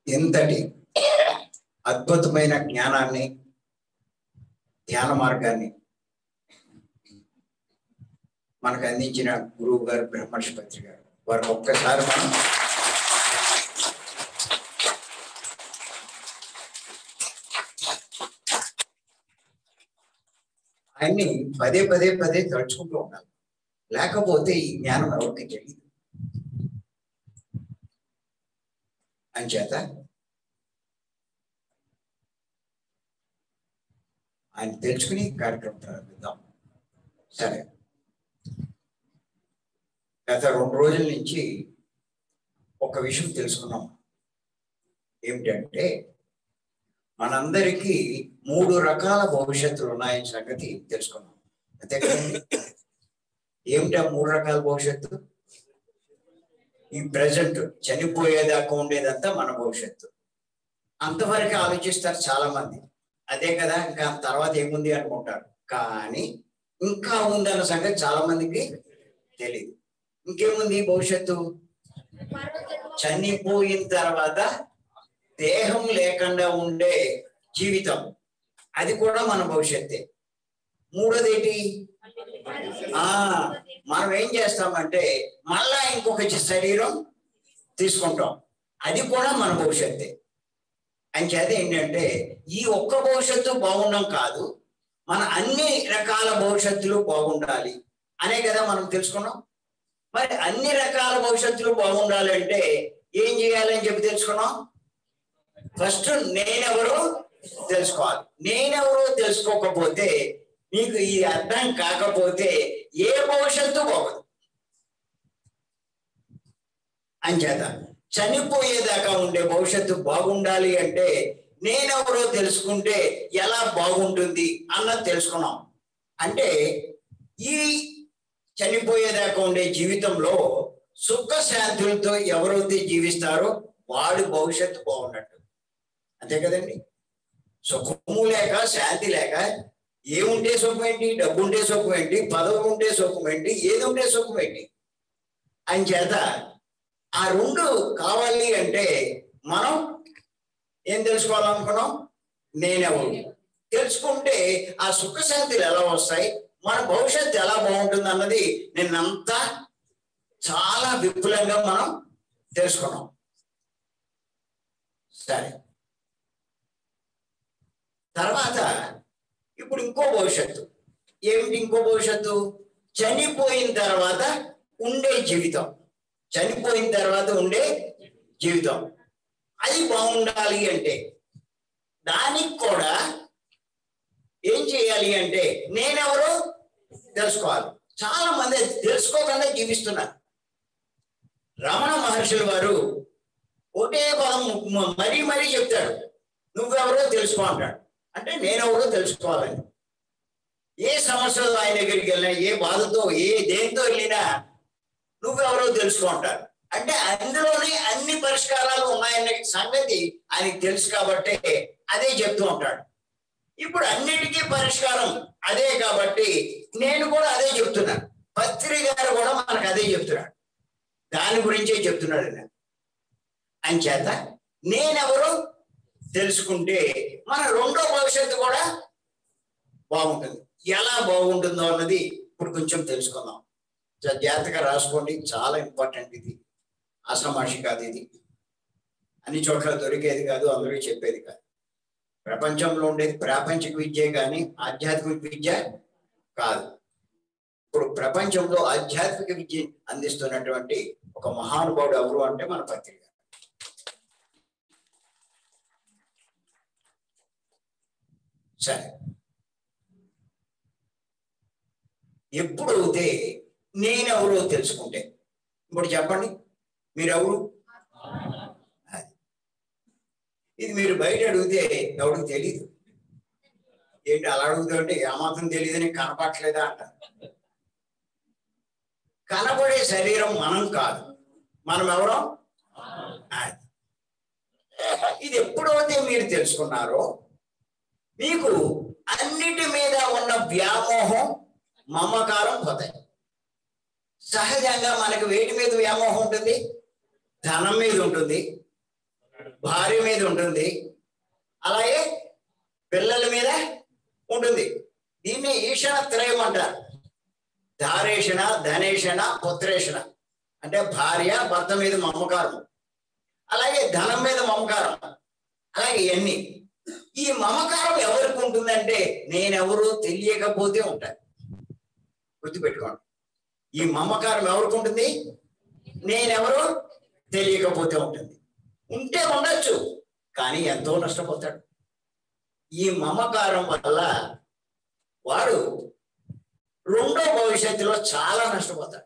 ఇంతటి అద్భుతమైన జ్ఞానాన్ని ధ్యాన మార్గాన్ని మనకు అందించిన గురువు గారు బ్రహ్మర్షిపత్రి గారు వారికి ఒక్కసారి మనం ఆయన్ని పదే పదే పదే తలుచుకుంటూ ఉండాలి లేకపోతే ఈ జ్ఞానం ఎవరికి తెలియదు అంచేత ఆయన తెలుసుకుని కార్యక్రమం ప్రారంభిద్దాం సరే గత రెండు రోజుల నుంచి ఒక విషయం తెలుసుకున్నాం ఏమిటంటే మనందరికీ మూడు రకాల భవిష్యత్తులు ఉన్నాయని సంగతి తెలుసుకున్నాం అంతే కదండి ఏమిటా మూడు రకాల భవిష్యత్తు ఈ ప్రజెంట్ చనిపోయేదాకా ఉండేదంతా మన భవిష్యత్తు అంతవరకు ఆలోచిస్తారు చాలా మంది అదే కదా ఇంకా తర్వాత ఏముంది అనుకుంటారు కానీ ఇంకా ఉందన్న సంగతి చాలా మందికి తెలియదు ఇంకేముంది భవిష్యత్తు చనిపోయిన తర్వాత దేహం లేకుండా ఉండే జీవితం అది కూడా మన భవిష్యత్తే మూడోది ఏంటి ఆ మనం ఏం చేస్తామంటే మళ్ళా ఇంకొక శరీరం తీసుకుంటాం అది కూడా మన భవిష్యత్తే అంచేత ఏంటంటే ఈ ఒక్క భవిష్యత్తు బాగుండం కాదు మన అన్ని రకాల భవిష్యత్తులు బాగుండాలి అనే కదా మనం తెలుసుకున్నాం మరి అన్ని రకాల భవిష్యత్తులు బాగుండాలి అంటే ఏం చేయాలని చెప్పి తెలుసుకున్నాం ఫస్ట్ నేనెవరు తెలుసుకోవాలి నేనెవరు తెలుసుకోకపోతే మీకు ఈ అర్థం కాకపోతే ఏ భవిష్యత్తు బాగదు అంచేత చనిపోయేదాకా ఉండే భవిష్యత్తు బాగుండాలి అంటే నేనెవరో తెలుసుకుంటే ఎలా బాగుంటుంది అన్నది తెలుసుకున్నాం అంటే ఈ చనిపోయేదాకా ఉండే జీవితంలో సుఖ శాంతులతో ఎవరైతే జీవిస్తారో వాడి భవిష్యత్తు బాగున్నట్టు అంతే కదండి సుఖము లేక శాంతి లేక ఏముంటే సుఖం ఏంటి డబ్బు ఉంటే సుఖం ఏంటి పదవి ఉంటే సుఖం ఏంటి ఏది ఉంటే సుఖం ఏంటి అని చేత ఆ రెండు కావాలి అంటే మనం ఏం తెలుసుకోవాలనుకున్నాం నేనెవరు తెలుసుకుంటే ఆ సుఖశాంతులు ఎలా వస్తాయి మన భవిష్యత్తు ఎలా బాగుంటుంది అన్నది నిన్నంతా చాలా విపులంగా మనం తెలుసుకున్నాం సరే తర్వాత ఇప్పుడు ఇంకో భవిష్యత్తు ఏమిటి ఇంకో భవిష్యత్తు చనిపోయిన తర్వాత ఉండే జీవితం చనిపోయిన తర్వాత ఉండే జీవితం అది బాగుండాలి అంటే దానికి కూడా ఏం చేయాలి అంటే నేనెవరు తెలుసుకోవాలి చాలా మంది తెలుసుకోకుండా జీవిస్తున్నారు రమణ మహర్షుల వారు ఒకటే పదం మరీ మరీ చెప్తాడు నువ్వెవరో తెలుసుకో అంటాడు అంటే నేనెవరో తెలుసుకోవాలని ఏ సమస్యతో ఆయన దగ్గరికి వెళ్ళినా ఏ బాధతో ఏ దేనితో వెళ్ళినా నువ్వెవరో తెలుసుకో అంటారు అంటే అందులోనే అన్ని పరిష్కారాలు ఉన్నాయన్న సంగతి ఆయనకి తెలుసు కాబట్టే అదే చెప్తూ ఉంటాడు ఇప్పుడు అన్నిటికీ పరిష్కారం అదే కాబట్టి నేను కూడా అదే చెప్తున్నాను పత్రి గారు కూడా మనకు అదే చెప్తున్నాడు దాని గురించే చెప్తున్నాడు ఆయన అంచేత నేనెవరు తెలుసుకుంటే మన రెండో భవిష్యత్తు కూడా బాగుంటుంది ఎలా బాగుంటుందో అన్నది ఇప్పుడు కొంచెం తెలుసుకుందాం జాగ్రత్తగా రాసుకోండి చాలా ఇంపార్టెంట్ ఇది ఆసమాషి కాదు ఇది అన్ని చోట్ల దొరికేది కాదు అందరూ చెప్పేది కాదు ప్రపంచంలో ఉండేది ప్రాపంచిక విద్య కానీ ఆధ్యాత్మిక విద్య కాదు ఇప్పుడు ప్రపంచంలో ఆధ్యాత్మిక విద్య అందిస్తున్నటువంటి ఒక మహానుభావుడు ఎవరు అంటే మన పత్రిక సరే ఎప్పుడైతే నేనెవరో తెలుసుకుంటే ఇప్పుడు చెప్పండి మీరెవరు అది ఇది మీరు బయట అడిగితే ఎవరికి తెలియదు ఏంటి అలా అడుగుతుంటే ఏమాత్రం తెలియదని కనపట్లేదా అంట కనబడే శరీరం మనం కాదు మనం ఎవరో అది ఇది ఎప్పుడైతే మీరు తెలుసుకున్నారో మీకు అన్నిటి మీద ఉన్న వ్యామోహం మమకారం పోతాయి సహజంగా మనకు వేటి మీద వ్యామోహం ఉంటుంది ధనం మీద ఉంటుంది భార్య మీద ఉంటుంది అలాగే పిల్లల మీద ఉంటుంది దీన్ని ఈషణ త్రయం అంటారు ధారేషణ ధనేషణ పుత్రేషణ అంటే భార్య భర్త మీద మమకారం అలాగే ధనం మీద మమకారం అలాగే ఇవన్నీ ఈ మమకారం ఎవరికి ఉంటుందంటే నేనెవరో తెలియకపోతే ఉంటాయి గుర్తుపెట్టుకోండి ఈ మమకారం ఎవరికి ఉంటుంది నేనెవరో తెలియకపోతే ఉంటుంది ఉంటే ఉండొచ్చు కానీ ఎంతో నష్టపోతాడు ఈ మమకారం వల్ల వాడు రెండో భవిష్యత్తులో చాలా నష్టపోతాడు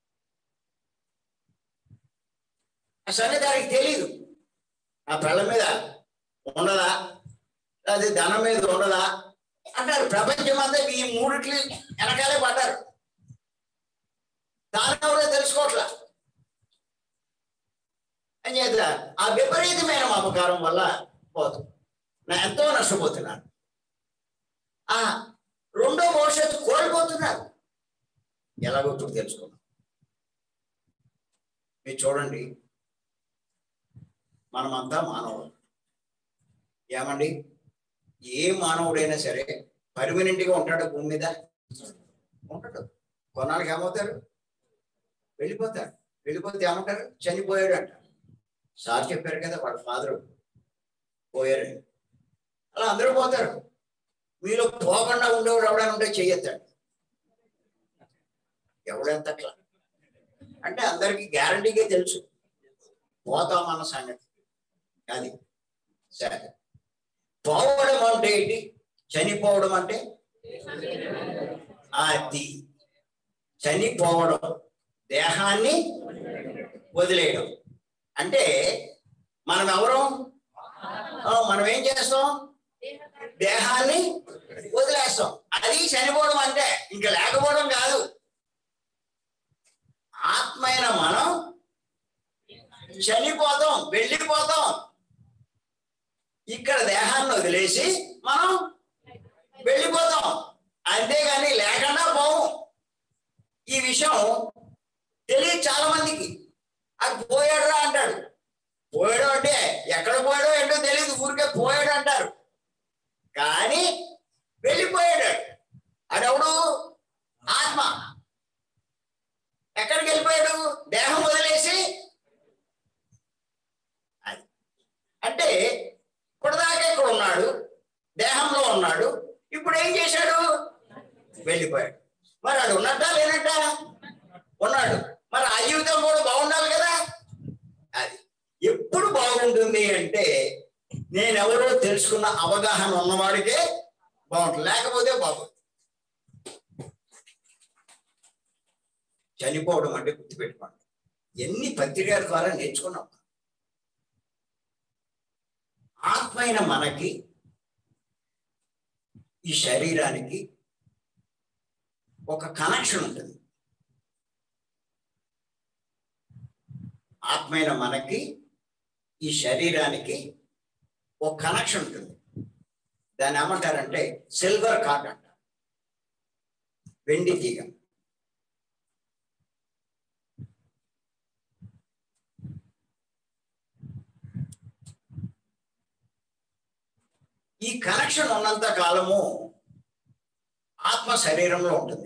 అసలు దానికి తెలియదు ఆ పిల్ల మీద ఉండదా అది ధనం మీద ఉండదా అంటారు ప్రపంచం అంతా ఈ మూడిట్లు వెనకాలే పడ్డారు దాని ఎవరో తెలుసుకోవట్లా అని చేత ఆ విపరీతమైన మమకారం వల్ల పోతుంది నా ఎంతో నష్టపోతున్నాను ఆ రెండో భవిష్యత్తు కోల్పోతున్నారు ఎలాగో ఇప్పుడు తెలుసుకున్నాం మీరు చూడండి మనమంతా మానవులు ఏమండి ఏ మానవుడైనా సరే పర్మనెంట్ గా ఉంటాడు భూమి మీద ఉంటాడు కొన్నాళ్ళకి ఏమవుతారు వెళ్ళిపోతారు వెళ్ళిపోతే ఏమంటారు చనిపోయాడు అంట సార్ చెప్పారు కదా వాళ్ళ ఫాదర్ పోయారని అలా అందరూ పోతారు మీలో పోకుండా ఉండేవాడు ఎవడైనా ఉంటే చెయ్యొద్దండి ఎవడెంత అట్లా అంటే అందరికి గ్యారంటీగా తెలుసు పోతామన్న సంగతి అది సరే పోవడం అంటే ఏంటి చనిపోవడం అంటే అది చనిపోవడం దేహాన్ని వదిలేయడం అంటే మనం ఎవరు ఆ, మనం ఏం చేస్తాం దేహాన్ని వదిలేస్తాం అది చనిపోవడం అంటే ఇంకా లేకపోవడం కాదు ఆత్మైన మనం చనిపోతాం వెళ్ళిపోతాం ఇక్కడ దేహాన్ని వదిలేసి మనం వెళ్ళిపోతాం అంతేగాని లేకుండా పోము ఈ విషయం తెలియదు చాలా మందికి అది పోయాడురా అంటాడు పోయాడు అంటే ఎక్కడ పోయాడో ఏంటో తెలియదు ఊరికే పోయాడు అంటారు కానీ వెళ్ళిపోయాడు అడవుడు ఆత్మ ఎక్కడికి వెళ్ళిపోయాడు దేహం వదిలేసి అది అంటే ఇప్పటిదాకా ఇక్కడ ఉన్నాడు దేహంలో ఉన్నాడు ఇప్పుడు ఏం చేశాడు వెళ్ళిపోయాడు మరి అది ఉన్నట్టా లేనట్టా ఉన్నాడు మరి ఆ జీవితం కూడా బాగుండాలి కదా అది ఎప్పుడు బాగుంటుంది అంటే నేనెవరో తెలుసుకున్న అవగాహన ఉన్నవాడికే బాగుంటుంది లేకపోతే బాగుంటుంది చనిపోవడం అంటే గుర్తుపెట్టుకోండి ఎన్ని పత్రికల ద్వారా నేర్చుకున్నాం ఆత్మైన మనకి ఈ శరీరానికి ఒక కనెక్షన్ ఉంటుంది ఆత్మైన మనకి ఈ శరీరానికి ఒక కనెక్షన్ ఉంటుంది దాన్ని ఏమంటారంటే సిల్వర్ కార్డ్ అంట వెండి తీగ ఈ కనెక్షన్ ఉన్నంత కాలము ఆత్మ శరీరంలో ఉంటుంది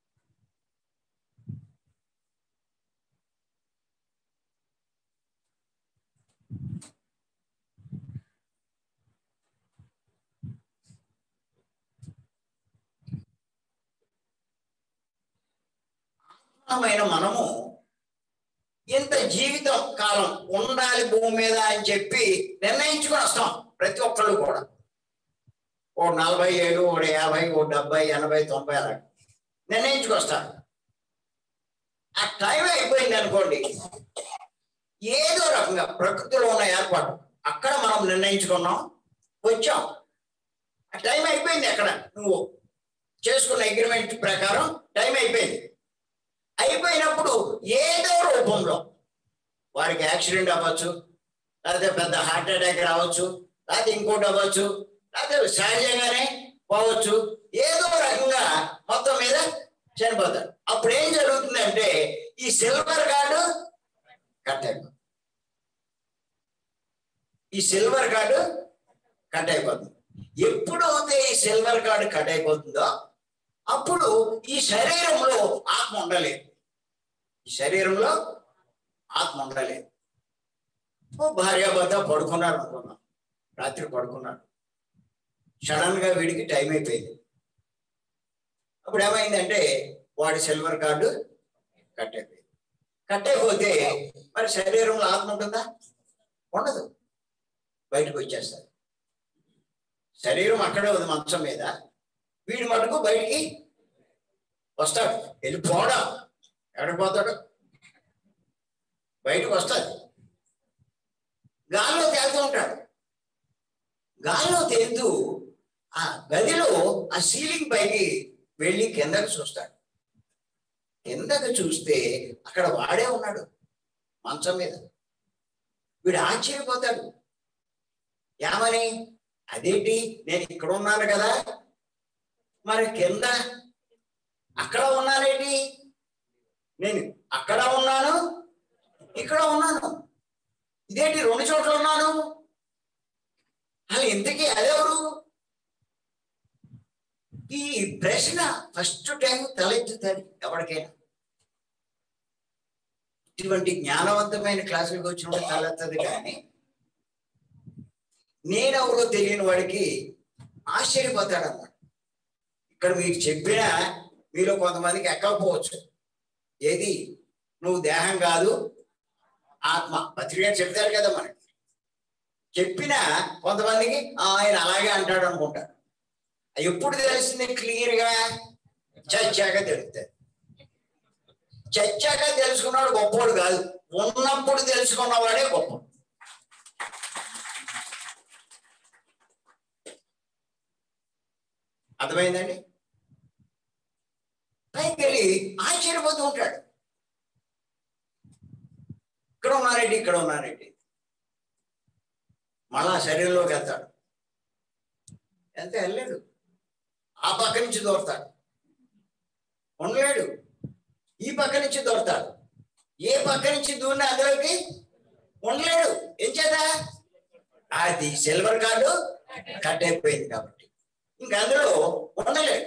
ఆత్మమైన మనము ఇంత జీవితం కాలం ఉండాలి భూమి మీద అని చెప్పి నిర్ణయించుకొని వస్తాం ప్రతి ఒక్కళ్ళు కూడా ఓ నలభై ఏడు ఓ యాభై ఓ డెబ్బై ఎనభై తొంభై అలా నిర్ణయించుకొస్తారు ఆ టైం అయిపోయింది అనుకోండి ఏదో రకంగా ప్రకృతిలో ఉన్న ఏర్పాటు అక్కడ మనం నిర్ణయించుకున్నాం వచ్చాం ఆ టైం అయిపోయింది అక్కడ నువ్వు చేసుకున్న అగ్రిమెంట్ ప్రకారం టైం అయిపోయింది అయిపోయినప్పుడు ఏదో రూపంలో వారికి యాక్సిడెంట్ అవ్వచ్చు లేకపోతే పెద్ద హార్ట్ అటాక్ రావచ్చు లేకపోతే ఇంకోటి అవ్వచ్చు లేకపోతే సహజంగానే పోవచ్చు ఏదో రకంగా మొత్తం మీద చనిపోతారు అప్పుడు ఏం జరుగుతుందంటే ఈ సిల్వర్ కార్డు కట్ అయిపోతుంది ఈ సిల్వర్ కార్డు కట్ అయిపోతుంది ఎప్పుడైతే ఈ సిల్వర్ కార్డు కట్ అయిపోతుందో అప్పుడు ఈ శరీరంలో ఆత్మ ఉండలేదు ఈ శరీరంలో ఆత్మ ఉండలేదు ఓ భార్యాభర్త పడుకున్నారు అనుకున్నాం రాత్రి పడుకున్నాడు సడన్ గా వీడికి టైం అయిపోయింది అప్పుడు ఏమైందంటే వాడి సిల్వర్ కార్డు కట్ అయిపోయింది కట్ అయిపోతే మరి శరీరంలో ఆత్మ ఉంటుందా ఉండదు బయటకు వచ్చేస్తారు శరీరం అక్కడే ఉంది మంచం మీద వీడి మటుకు బయటికి వస్తాడు వెళ్ళిపోవడం ఎక్కడికి పోతాడు బయటకు వస్తాడు గాల్లో తేలుతూ ఉంటాడు గాల్లో తేలుతూ ఆ గదిలో ఆ సీలింగ్ పైకి వెళ్ళి కిందకు చూస్తాడు కిందకు చూస్తే అక్కడ వాడే ఉన్నాడు మంచం మీద వీడు ఆశ్చర్యపోతాడు ఏమని అదేంటి నేను ఇక్కడ ఉన్నాను కదా మరి కింద అక్కడ ఉన్నానేంటి నేను అక్కడ ఉన్నాను ఇక్కడ ఉన్నాను ఇదేంటి రెండు చోట్ల ఉన్నాను అసలు ఇంతకీ అదెవరు ఈ ప్రశ్న ఫస్ట్ టైం తలెత్తుతుంది ఎవరికైనా ఇటువంటి జ్ఞానవంతమైన క్లాసులకు వచ్చినప్పుడు తలెత్తది కానీ నేనెవరో తెలియని వాడికి ఆశ్చర్యపోతాడు అన్నమాట ఇక్కడ మీకు చెప్పినా మీలో కొంతమందికి ఎక్కకపోవచ్చు ఏది నువ్వు దేహం కాదు ఆత్మ పత్రిక చెప్తారు కదా మనకి చెప్పినా కొంతమందికి "ఆ, ఆయన అలాగే అంటాడు అనుకుంటారు ఎప్పుడు తెలిసింది క్లియర్ గా చచ్చాక తెలుస్తుంది చచ్చాక తెలుసుకున్నాడు గొప్పోడు కాదు ఉన్నప్పుడు తెలుసుకున్నవాడే గొప్ప అర్థమైందండి పైకి వెళ్ళి ఆశ్చర్యపోతూ ఉంటాడు ఇక్కడ ఉన్నారేంటి ఇక్కడ ఉన్నారేంటి మళ్ళా శరీరంలోకి వెళ్తాడు ఎంత వెళ్ళలేడు ఆ పక్క నుంచి దూరతాడు ఉండలేడు ఈ పక్క నుంచి దూరతాడు ఏ పక్క నుంచి దూరిన అందులోకి ఉండలేడు ఏం చేత అది సిల్వర్ కార్డు కట్ అయిపోయింది కాబట్టి ఇంకా అందులో ఉండలేడు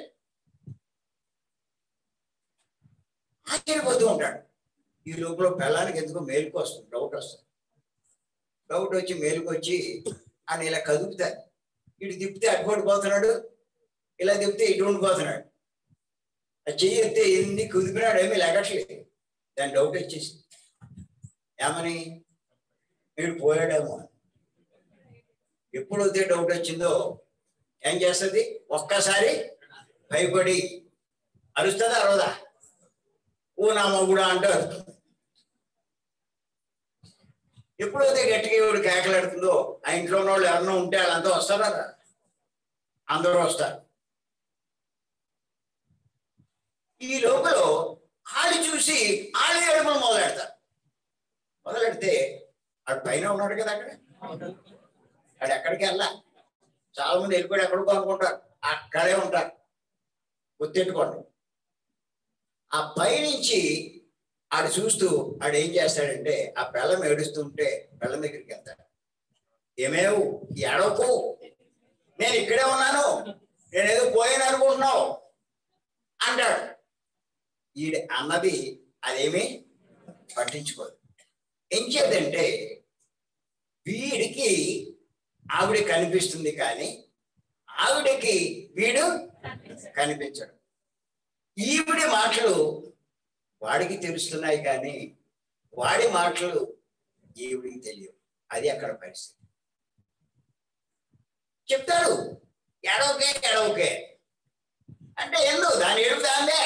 ఆశ్చర్యపోతూ ఉంటాడు ఈ లోపల పిల్లలకి ఎందుకో మేలుకు వస్తుంది డౌట్ వస్తుంది డౌట్ వచ్చి మేలుకు వచ్చి ఆయన ఇలా కదుపుతారు ఇటు తిప్పితే అటుపడి పోతున్నాడు ఇలా తిప్పితే ఇటు ఉండిపోతున్నాడు అది చెయ్యి ఎత్తే ఎన్ని కుదిపినాడు ఏమీ లెగట్లేదు దాని డౌట్ వచ్చేసి ఏమని వీడు పోయాడేమో అని. ఎప్పుడైతే డౌట్ వచ్చిందో ఏం చేస్తుంది ఒక్కసారి భయపడి అరుస్తుందా అరవదా ఓ నా మొగుడా అంటే అరుస్తుంది ఎప్పుడైతే గట్టిగా ఇవిడు కేకలాడుతుందో ఆ ఇంట్లో ఉన్న వాళ్ళు ఎవరన్నా ఉంటే వాళ్ళంతా వస్తారా రా? అందరూ వస్తారు ఈ లోపల ఆడి చూసి ఆడి ఏడుపులు మొదలెడతారు మొదలెడితే ఆడు పైన ఉన్నాడు కదా అక్కడ ఆడు ఎక్కడికి వెళ్ళా చాలా మంది వెళ్ళిపోయి ఎక్కడికో అనుకుంటారు అక్కడే ఉంటారు గుర్తెట్టుకోండి ఆ పైనుంచి ఆడు చూస్తూ ఆడు ఏం చేస్తాడంటే ఆ బెల్లం ఏడుస్తుంటే బెల్లం దగ్గరికి వెళ్తాడు ఏమేవు ఏడవకు నేను ఇక్కడే ఉన్నాను నేనేదో పోయాను అనుకుంటున్నావు అంటాడు ఈడ అన్నది అదేమీ పట్టించుకోదు ఏం చేద్దంటే వీడికి ఆవిడ కనిపిస్తుంది కానీ ఆవిడకి వీడు కనిపించడు ఈవిడి మాటలు వాడికి తెలుస్తున్నాయి కానీ వాడి మాటలు ఈవిడికి తెలియవు అది అక్కడ పరిస్థితి చెప్తాడు ఎడవకే ఎడవకే అంటే ఎందు దాని ఏడుపు దాందే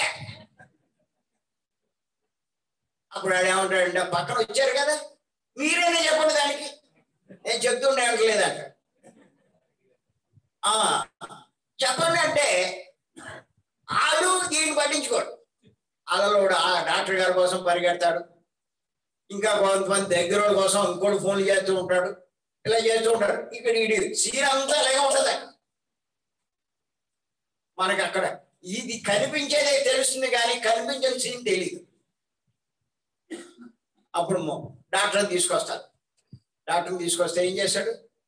అప్పుడు ఆడు ఏమంటాడంటే పక్కన వచ్చారు కదా మీరేనే చెప్పండి దానికి నేను చెప్తుండే లేదంట ఆ చెప్పండి అంటే ఆడు దీన్ని పట్టించుకోడు అలలోడు ఆ డాక్టర్ గారి కోసం పరిగెడతాడు ఇంకా కొంతమంది దగ్గర వాళ్ళ కోసం ఇంకోటి ఫోన్లు చేస్తూ ఉంటాడు ఇలా చేస్తూ ఉంటాడు ఇక్కడ ఇది సీన్ అంతా అలాగే ఉంటది మనకి అక్కడ ఇది కనిపించేదే తెలుస్తుంది కానీ కనిపించని సీన్ తెలియదు అప్పుడు మొ- డాక్టర్ని తీసుకొస్తాడు డాక్టర్ని తీసుకొస్తే ఏం చేస్తాడు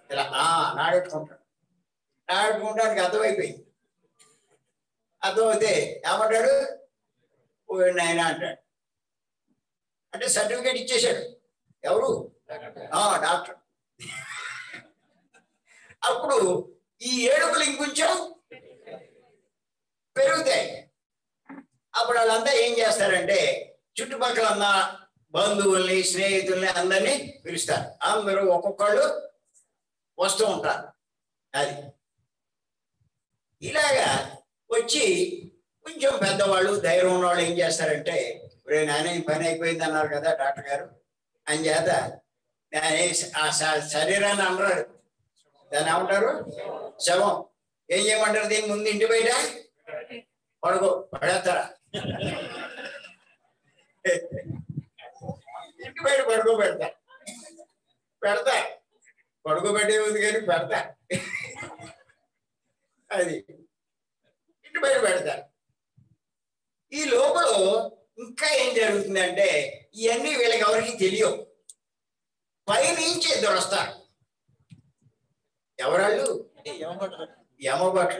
ఇలా ఆ నాడెట్టుకుంటాడు నాడెట్టుకుంటానికి అర్థమైపోయింది అర్థమైతే ఏమంటాడు ఓ నాయన అంటాడు అంటే సర్టిఫికేట్ ఇచ్చేశాడు ఎవరు ఆ డాక్టర్ అప్పుడు ఈ ఏడుపులు ఇంకొంచెం పెరుగుతాయి అప్పుడు వాళ్ళంతా ఏం చేస్తారంటే చుట్టుపక్కల ఉన్న బంధువుల్ని స్నేహితుల్ని అందరినీ పిలుస్తారు అందరూ ఒక్కొక్కళ్ళు వస్తూ ఉంటారు అది ఇలాగా వచ్చి కొంచెం పెద్దవాళ్ళు ధైర్యం ఉన్నవాళ్ళు ఏం చేస్తారంటే రే నాయన ఈ పని అయిపోయింది అన్నారు కదా డాక్టర్ గారు అని చేత దాని ఆ శ- శరీరాన్ని అనరాడు దాన్ని ఏమంటారు శవం ఏం చేయమంటారు దీని ముందు ఇంటి బయట పడుకో పడేస్తారా ఇంటి బయట పడుకో పెడతా పెడతా పడుకోబెట్టే ఉంది కానీ పెడతా అది ఇంటి బయట పెడతా ఈ లోపల ఇంకా ఏం జరుగుతుందంటే ఇవన్నీ వీళ్ళకి ఎవరికి తెలియవు పైనుంచి ఇద్దరు వస్తారు ఎవరాళ్ళు యమభట్లు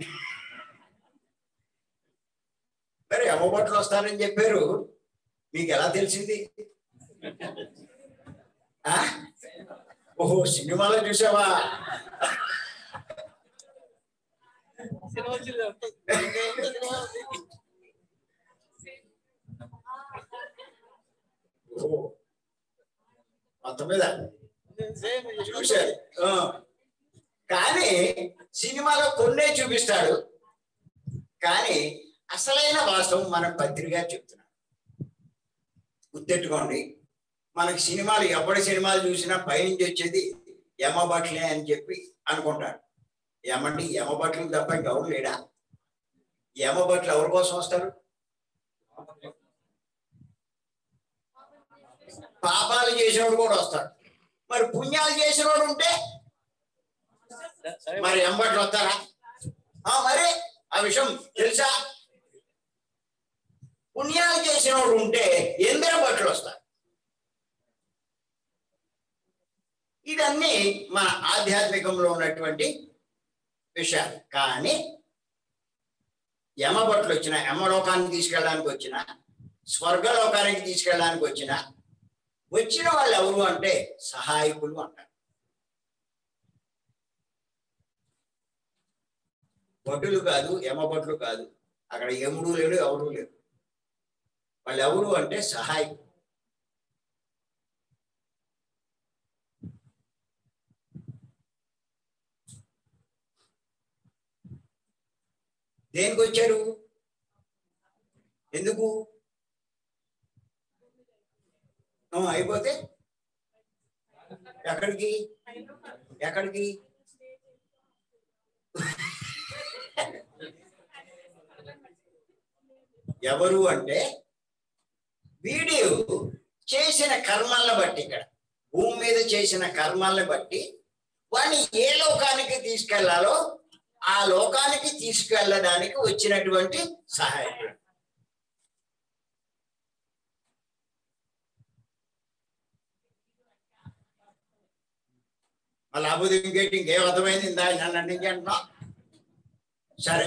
మరి యమభట్లు వస్తారని చెప్పారు మీకు ఎలా తెలిసింది ఆ? ఓహో సినిమాలో చూసావా సినిమా వచ్చింది సినిమా ఓహో మొత్తం మీద సేమ్ చూశారు ఆ. కానీ సినిమాలో కొన్నే చూపిస్తాడు కానీ అసలైన వాస్తవం మన పత్రిక చెప్తున్నాడు గుర్తెట్టుకోండి మనకి సినిమాలు ఎవరి సినిమాలు చూసినా పైనుంచి వచ్చేది యమబట్లే అని చెప్పి అనుకుంటాడు యమండి యమబట్లు తప్ప ఇంకెవరు లేడా యమబట్లు ఎవరి కోసం వస్తారు పాపాలు చేసినోడు కూడా వస్తాడు మరి పుణ్యాలు చేసినోడు ఉంటే సరే మరి ఎంబట్లు వస్తారా ఆ మరి ఆ విషయం తెలుసా పుణ్యాలు చేసినోడు ఉంటే ఎందరో బట్టలు వస్తారు ఇదన్నీ మన ఆధ్యాత్మికంలో ఉన్నటువంటి విషయాలు కానీ యమబట్లు వచ్చిన యమలోకానికి తీసుకెళ్ళడానికి వచ్చిన స్వర్గలోకానికి తీసుకెళ్ళడానికి వచ్చిన వచ్చిన వాళ్ళు ఎవరు అంటే సహాయకులు అంటారు భటులు కాదు యమభటులు కాదు అక్కడ యముడు లేడు ఎవరు లేరు వాళ్ళు ఎవరు అంటే సహాయకులు దేనికి వచ్చారు ఎందుకు ఆ, అయిపోతే ఎక్కడికి ఎక్కడికి ఎవరు అంటే వీడు చేసిన కర్మల్ని బట్టి ఇక్కడ భూమి మీద చేసిన కర్మల్ని బట్టి వాడిని ఏ లోకానికి తీసుకెళ్లాలో ఆ లోకానికి తీసుకెళ్ళడానికి వచ్చినటువంటి సహాయకుడు మళ్ళీ అబుద్ధి ఇంకేంటి ఇంకేం అర్థమైంది ఇందా నన్ను ఇంకేంటున్నా సరే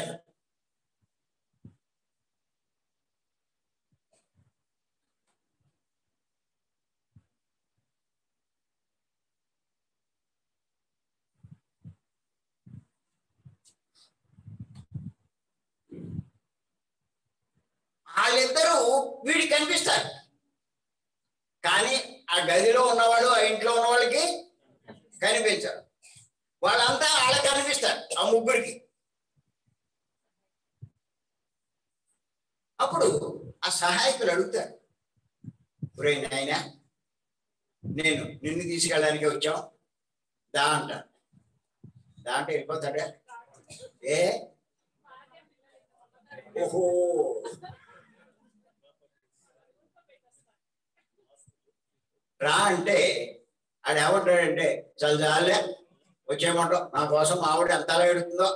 వాళ్ళిద్దరూ వీడికి కనిపిస్తారు కానీ ఆ గదిలో ఉన్నవాడు ఆ ఇంట్లో ఉన్న వాళ్ళకి కనిపించరు వాళ్ళంతా వాళ్ళకి కనిపిస్తారు ఆ ముగ్గురికి అప్పుడు ఆ సహాయకులు అడుగుతారు ఒరే నాయన నేను నిన్ను తీసుకెళ్ళడానికి వచ్చాం దా అంటారు దా అంటే వెళ్ళిపోతాడా ఏ ఓహో రా అంటే ఆడు ఏమంటాడంటే చాలా చాలే వచ్చేయమంటావు నా కోసం ఆవిడ ఎంత అలా ఎడుతుందో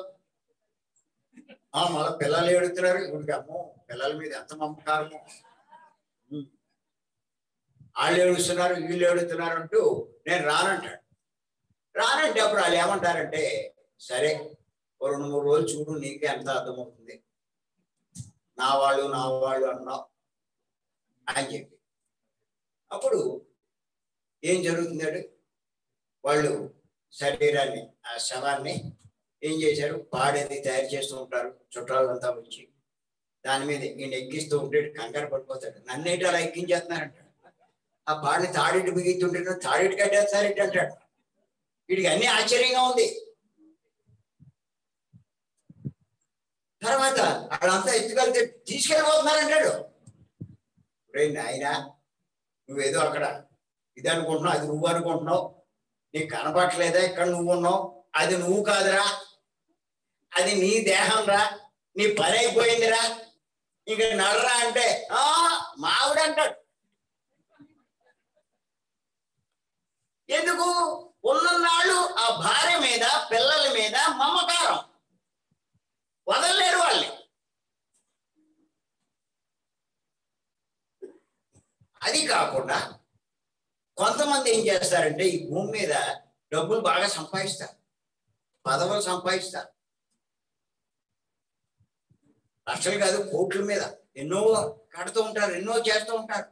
ఆ మళ్ళీ పిల్లలు ఏడుతున్నారు ఇప్పటికి అమ్మో పిల్లల మీద ఎంత మమకారము ఉమ్. వాళ్ళు ఏడుస్తున్నారు వీళ్ళు ఏడుతున్నారు అంటూ నేను రానంటాడు రానంటే అప్పుడు వాళ్ళు ఏమంటారంటే సరే ఓ రెండు మూడు రోజులు చూడు నీకే ఎంత అర్థమవుతుంది నా వాళ్ళు నా వాళ్ళు అన్నావు అని చెప్పి అప్పుడు ఏం జరుగుతుందంటే వాళ్ళు శరీరాన్ని ఆ శవాన్ని ఏం చేశారు పాడేది తయారు చేస్తూ ఉంటారు చుట్టాలంతా వచ్చి దాని మీద ఈయన ఎక్కిస్తూ ఉంటే కంగారు పడిపోతాడు నన్నేటి అలా ఎక్కించేస్తున్నారంట ఆ పాడిని తాడిటి బిగిస్తుంటే తాడిటి కట్టేస్తారేంటి అంటాడు వీడికి అన్ని ఆశ్చర్యంగా ఉంది తర్వాత వాళ్ళంతా ఎత్తుకెళ్తే తీసుకెళ్ళిపోతున్నారంటాడు రే నాయన నువ్వేదో అక్కడ ఇది అనుకుంటున్నావు అది నువ్వు అనుకుంటున్నావు నీకు కనపట్లేదా ఇక్కడ నువ్వు ఉన్నావు అది నువ్వు కాదురా అది నీ దేహం రా నీ పని అయిపోయిందిరా ఇక నడరా అంటే ఆ మావిడు అంటాడు ఎందుకు ఉన్ననాళ్ళు ఆ భార్య మీద పిల్లల మీద మమకారం వదలలేరు వాళ్ళని అది కాకుండా కొంతమంది ఏం చేస్తారంటే ఈ భూమి మీద డబ్బులు బాగా సంపాదిస్తారు పదవులు సంపాదిస్తారు లక్షలు కాదు కోట్ల మీద ఎన్నో కడుతూ ఉంటారు ఎన్నో చేస్తూ ఉంటారు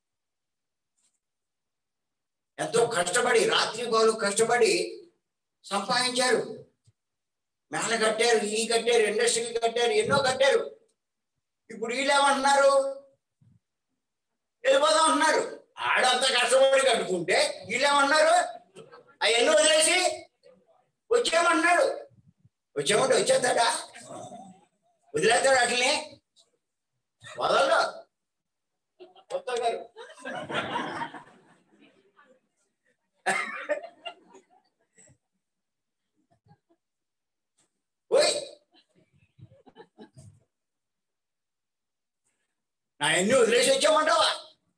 ఎంతో కష్టపడి రాత్రి పగలు కష్టపడి సంపాదించారు మేళ కట్టారు ఈ కట్టారు ఇండస్ట్రీలు కట్టారు ఎన్నో కట్టారు ఇప్పుడు వీళ్ళు ఏమంటున్నారు వెళ్ళిపోదాం అంటున్నారు ఆడంతా కష్టపడి కట్టుకుంటే వీళ్ళు ఏమన్నారు అవన్నీ వదిలేసి వచ్చేయమన్నాడు వచ్చేయమంటే వచ్చేస్తాడా వదిలేస్తాడు అట్లనే వదలడు కొత్త గారు ఓయ్ నా ఎన్ని వదిలేసి వచ్చామంటావా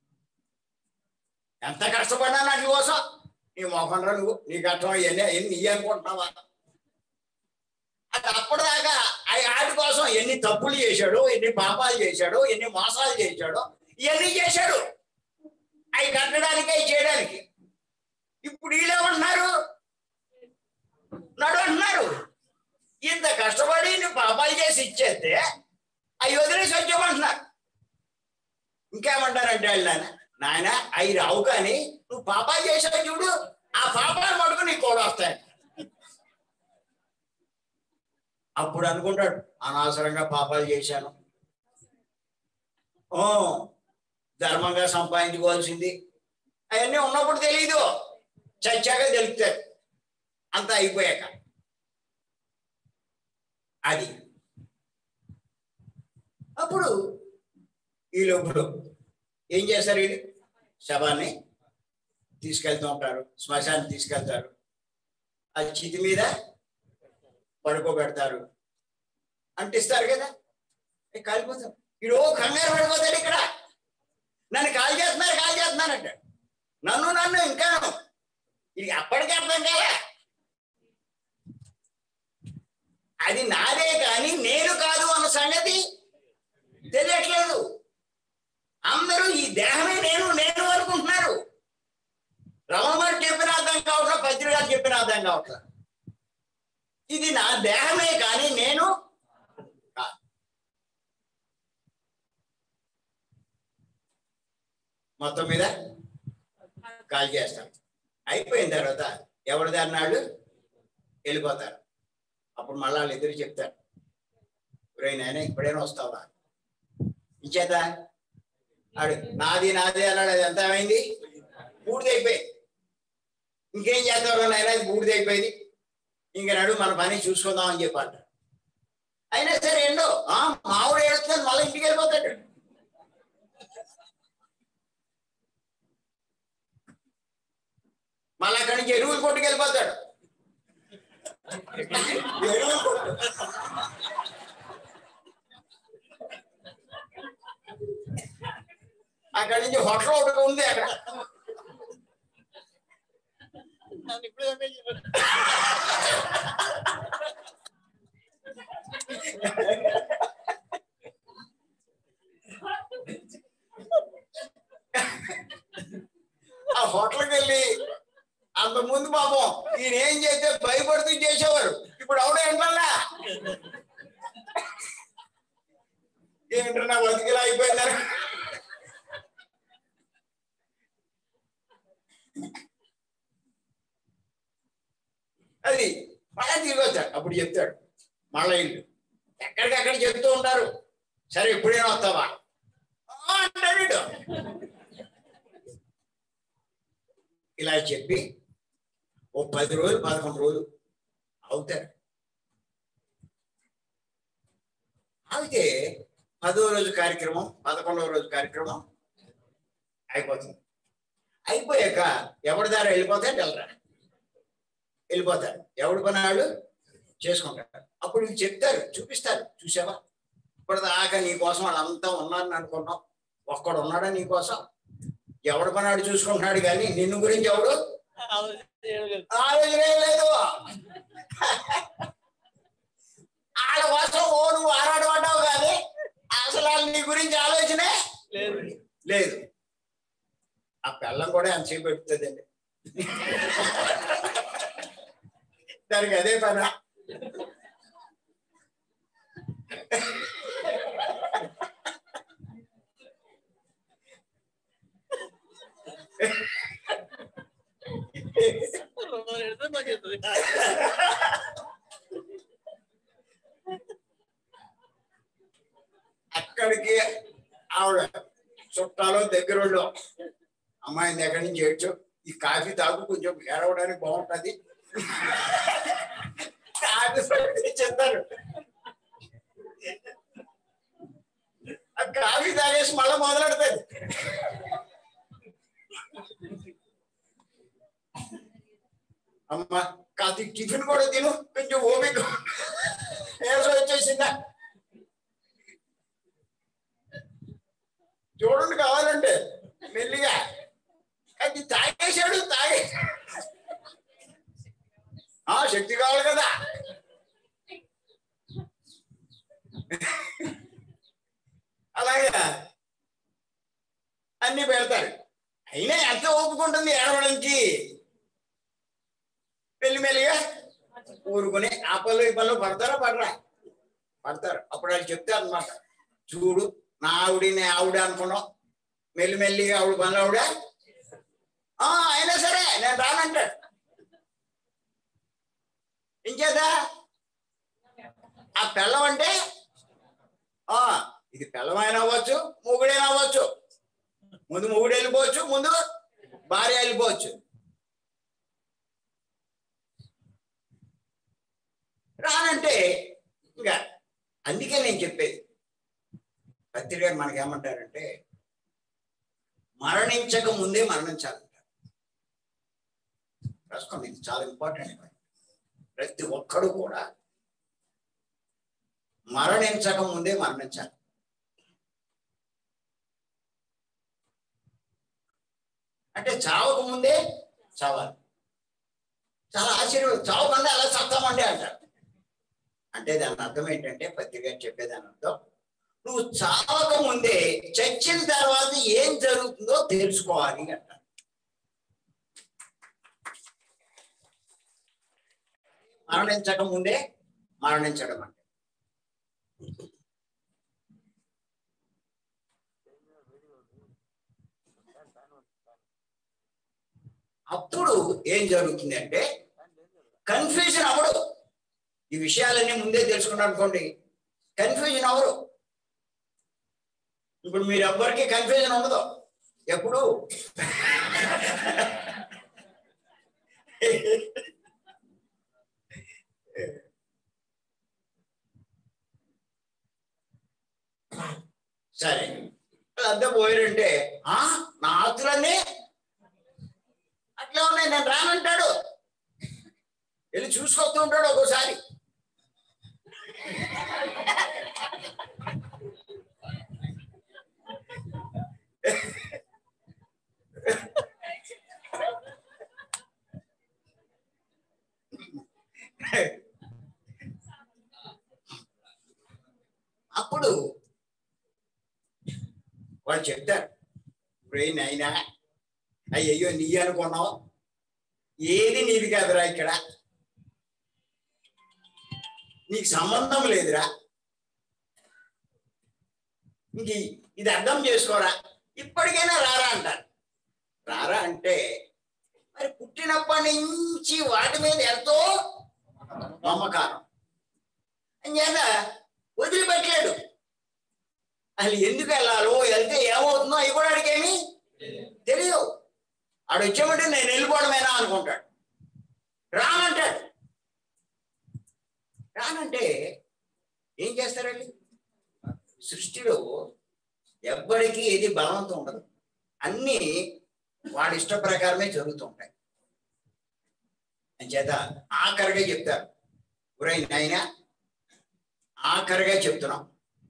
ఎంత కష్టపడ్డా నాకు కోసం నీ మోకండ్రా నువ్వు నీ కష్టం ఇవన్నీ ఎన్ని ఇయ్య అనుకుంటున్నావా అది అప్పటిదాకా ఆ ఆడి కోసం ఎన్ని తప్పులు చేశాడు ఎన్ని పాపాలు చేశాడు ఎన్ని మోసాలు చేశాడు ఇవన్నీ చేశాడు అవి కట్టడానికి అవి చేయడానికి ఇప్పుడు వీళ్ళేమంటున్నారు నడు అంటున్నారు ఇంత కష్టపడి నువ్వు పాపాలు చేసి ఇచ్చేస్తే అవి వదిలేసి వచ్చామంటున్నారు ఇంకేమంటారంటే వాళ్ళు నాయన నాయన అవి రావు కానీ నువ్వు పాపాలు చేసావు చూడు ఆ పాపాలు మటుకు నీకు కూడా వస్తాయి అప్పుడు అనుకుంటాడు అనవసరంగా పాపాలు చేశాను ఓ ధర్మంగా సంపాదించుకోవాల్సింది అవన్నీ ఉన్నప్పుడు తెలియదు చచ్చాక తెలుస్తాయి అంతా అయిపోయాక అది అప్పుడు ఈ లోపల ఏం చేస్తారు వీళ్ళు శవాన్ని తీసుకెళ్తూ ఉంటారు శ్మశాన్ని తీసుకెళ్తారు అది చితి మీద పడుకోబెడతారు అంటిస్తారు కదా ఏ కాలిపోతాం ఈడో కంగారు పడిపోతాడు ఇక్కడ నన్ను కాల్ చేస్తున్నారు కాల్ చేస్తున్నారు అంటాడు నన్ను నన్ను ఇంకా ఇది అప్పటికే అర్థం కదా అది నాదే కానీ నేను కాదు అన్న సంగతి తెలియట్లేదు అందరూ ఈ దేహమే నేను నేను అనుకుంటున్నారు రమణ చెప్పిన అర్థం కావట్లా పత్రిక గారు చెప్పిన అర్థం కావట్లా ఇది నా దేహమే కానీ నేను కాదు. మొత్తం మీద కాల్ చేస్తాం అయిపోయిన తర్వాత ఎవరిది అన్నాడు వెళ్ళిపోతారు అప్పుడు మళ్ళీ వాళ్ళు ఎదురు చెప్తారు ఒరేయ్ నాయన ఇప్పుడైనా వస్తావా ఇచ్చేత ఆడు నాది నాది అన్నాడు అది ఎంత అయింది బూడిదైపోయింది ఇంకేం చేస్తావు నాయన అది బూడిదైపోయింది ఇంక నడు మన పని చూసుకుందాం అని చెప్పి అంటారు అయినా సరే ఏంటో ఆ మావిడ ఏడుస్తుంది మళ్ళీ ఇంటికి వెళ్ళిపోతాడు మళ్ళీ అక్కడి నుంచి ఎరువులు కొట్టుకు వెళ్ళిపోతాడు ఎరువులు కొట్టు అక్కడి నుంచి హోటల్ ఒకటి ఉంది అక్కడ నన్ను ఇప్పుడే చంపేసి- ఆ హోటల్కి వెళ్ళి అంతకు ముందు పాపం ఈయన ఏం చేస్తే భయపడుతూ చేసేవారు ఇప్పుడు అవుడే అంటల్లా ఏమిటో నా బతికిలా అయిపోయిందని అది మళ్ళా తిరిగి వచ్చాడు అప్పుడు చెప్తాడు మళ్ళా ఇల్లు ఎక్కడికక్కడ చెప్తూ ఉంటారు సరే ఎప్పుడైనా వస్తావా "ఆ" అంటాడు వీడు. ఇలా చెప్పి ఓ పది రోజులు పదకొండు రోజులు అవుతారు అయితే పదో రోజు కార్యక్రమం పదకొండవ రోజు కార్యక్రమం అయిపోతుంది అయిపోయాక ఎవరి దారి వెళ్ళిపోతే వెళ్ళరా వెళ్ళిపోతారు ఎవడు పని వాళ్ళు చేసుకుంటారు అప్పుడు వీళ్ళు చెప్తారు చూపిస్తారు చూసావా ఇప్పుడు దాకా నీ కోసం వాళ్ళంతా ఉన్నారని అనుకున్నాం ఒక్కడు ఉన్నాడా నీ కోసం ఎవడు పని వాడు చూసుకుంటున్నాడు కానీ నిన్ను గురించి ఎవడు ఆలోచించలేదు. ఆలోచనే లేదు వాళ్ళ కోసం ఓ నువ్వు ఆరాటపడ్డావు కానీ అసలు వాళ్ళు నీ గురించి ఆలోచనే లేదు లేదు ఆ పిల్లం కూడా ఎంతసేపు పెడుతుందండి దానికి అదే పని రెండు వందలు పెడితే మాకు చెప్తుంది. అక్కడికి ఆవిడ చుట్టాలు దగ్గరోళ్ళు అమ్మాయిని ఎక్కడి నుంచి ఏడ్చు ఈ కాఫీ తాగు కొంచెం ఏడవడానికి బాగుంటది కాఫీ చెప్తారు ఆ కాఫీ తాగేసి మళ్ళీ మొదలెడతాది అమ్మా కాదు టిఫిన్ కూడా తిను కొంచెం ఓపిక నీరసం వచ్చేసిందా చూడండి కావాలంటే మెల్లిగా అది తాగేశాడు తాగే ఆ శక్తి కావాలి కదా అలాగే అన్ని పెడతారు అయినా ఎంత ఒప్పుకుంటుంది ఏడవడానికి మెల్లిమెల్లిగా ఊరుకుని ఆ పనులు ఈ పనులు పడతారా పడరా పడతారు అప్పుడు వాళ్ళు చెప్తారు అనమాట చూడు నా ఆవిడి నే ఆవిడ అనుకున్నాం మెల్లిమెల్లిగా ఆవిడ పనులు ఆవిడ "ఆ, అయినా సరే నేను రానంటాడు ఇంకేదా ఆ పిల్లం అంటే ఆ ఇది పిల్లమైనా అవ్వచ్చు మొగుడైనా అవ్వచ్చు ముందు మొగుడు వెళ్ళిపోవచ్చు ముందు భార్య వెళ్ళిపోవచ్చు రానంటే ఇంకా అందుకే నేను చెప్పేది పత్రిక గారు మనకి ఏమంటారంటే మరణించక ముందే మరణించాలంటారు రాసుకోండి ఇది చాలా ఇంపార్టెంట్ ప్రతి ఒక్కడు కూడా మరణించక ముందే మరణించాలి అంటే చావక ముందే చావాలి చాలా ఆశ్చర్యం చావకుండా అలా చస్తామండి అంటారు అంటే దాని అర్థం ఏంటంటే పత్రిక చెప్పేదాని అర్థం నువ్వు చావక ముందే చచ్చిన తర్వాత ఏం జరుగుతుందో తెలుసుకోవాలి అంట మరణించక ముందే మరణించడం అంటే అప్పుడు ఏం జరుగుతుంది అంటే కన్ఫ్యూజన్ అవడు ఈ విషయాలన్నీ ముందే తెలుసుకున్నారు అనుకోండి కన్ఫ్యూజన్ అవరు ఇప్పుడు మీరు ఎవ్వరికి కన్ఫ్యూజన్ ఉండదు ఎప్పుడు సరే వాళ్ళంతా పోయారంటే ఆ నా ఆస్తులన్నీ అట్లా ఉన్నాయి నేను రానంటాడు వెళ్ళి చూసుకొస్తూ ఉంటాడు ఒక్కోసారి అప్పుడు వాళ్ళు చెప్తారు ఇప్పుడు అయినా అయ్యయ్యో నీ అనుకున్నావు ఏది నీది కాదురా ఇక్కడ నీకు సంబంధం లేదురా ఇంక ఈ- ఇది అర్థం చేసుకోరా ఇప్పటికైనా రారా అంటారు రారా అంటే మరి పుట్టినప్పటి నుంచి వాటి మీద ఎంతో మమకారం అంచేత వదిలిపెట్టలేడు అసలు ఎందుకు వెళ్ళాలో వెళ్తే ఏమవుతుందో అవి కూడా అడిగేమి తెలియదు ఆడు వచ్చామంటే నేను వెళ్ళిపోవడమేనా అనుకుంటాడు రానంటాడు రానంటే ఏం చేస్తారండి సృష్టిలో ఎవ్వడికి ఏది బలవంతం ఉండదు అన్నీ వాడి ఇష్ట ప్రకారమే జరుగుతుంటాయి అంచేత ఆఖరిగా చెప్తారు ఒరేయ్ నాయనా ఆఖరిగా చెప్తున్నాం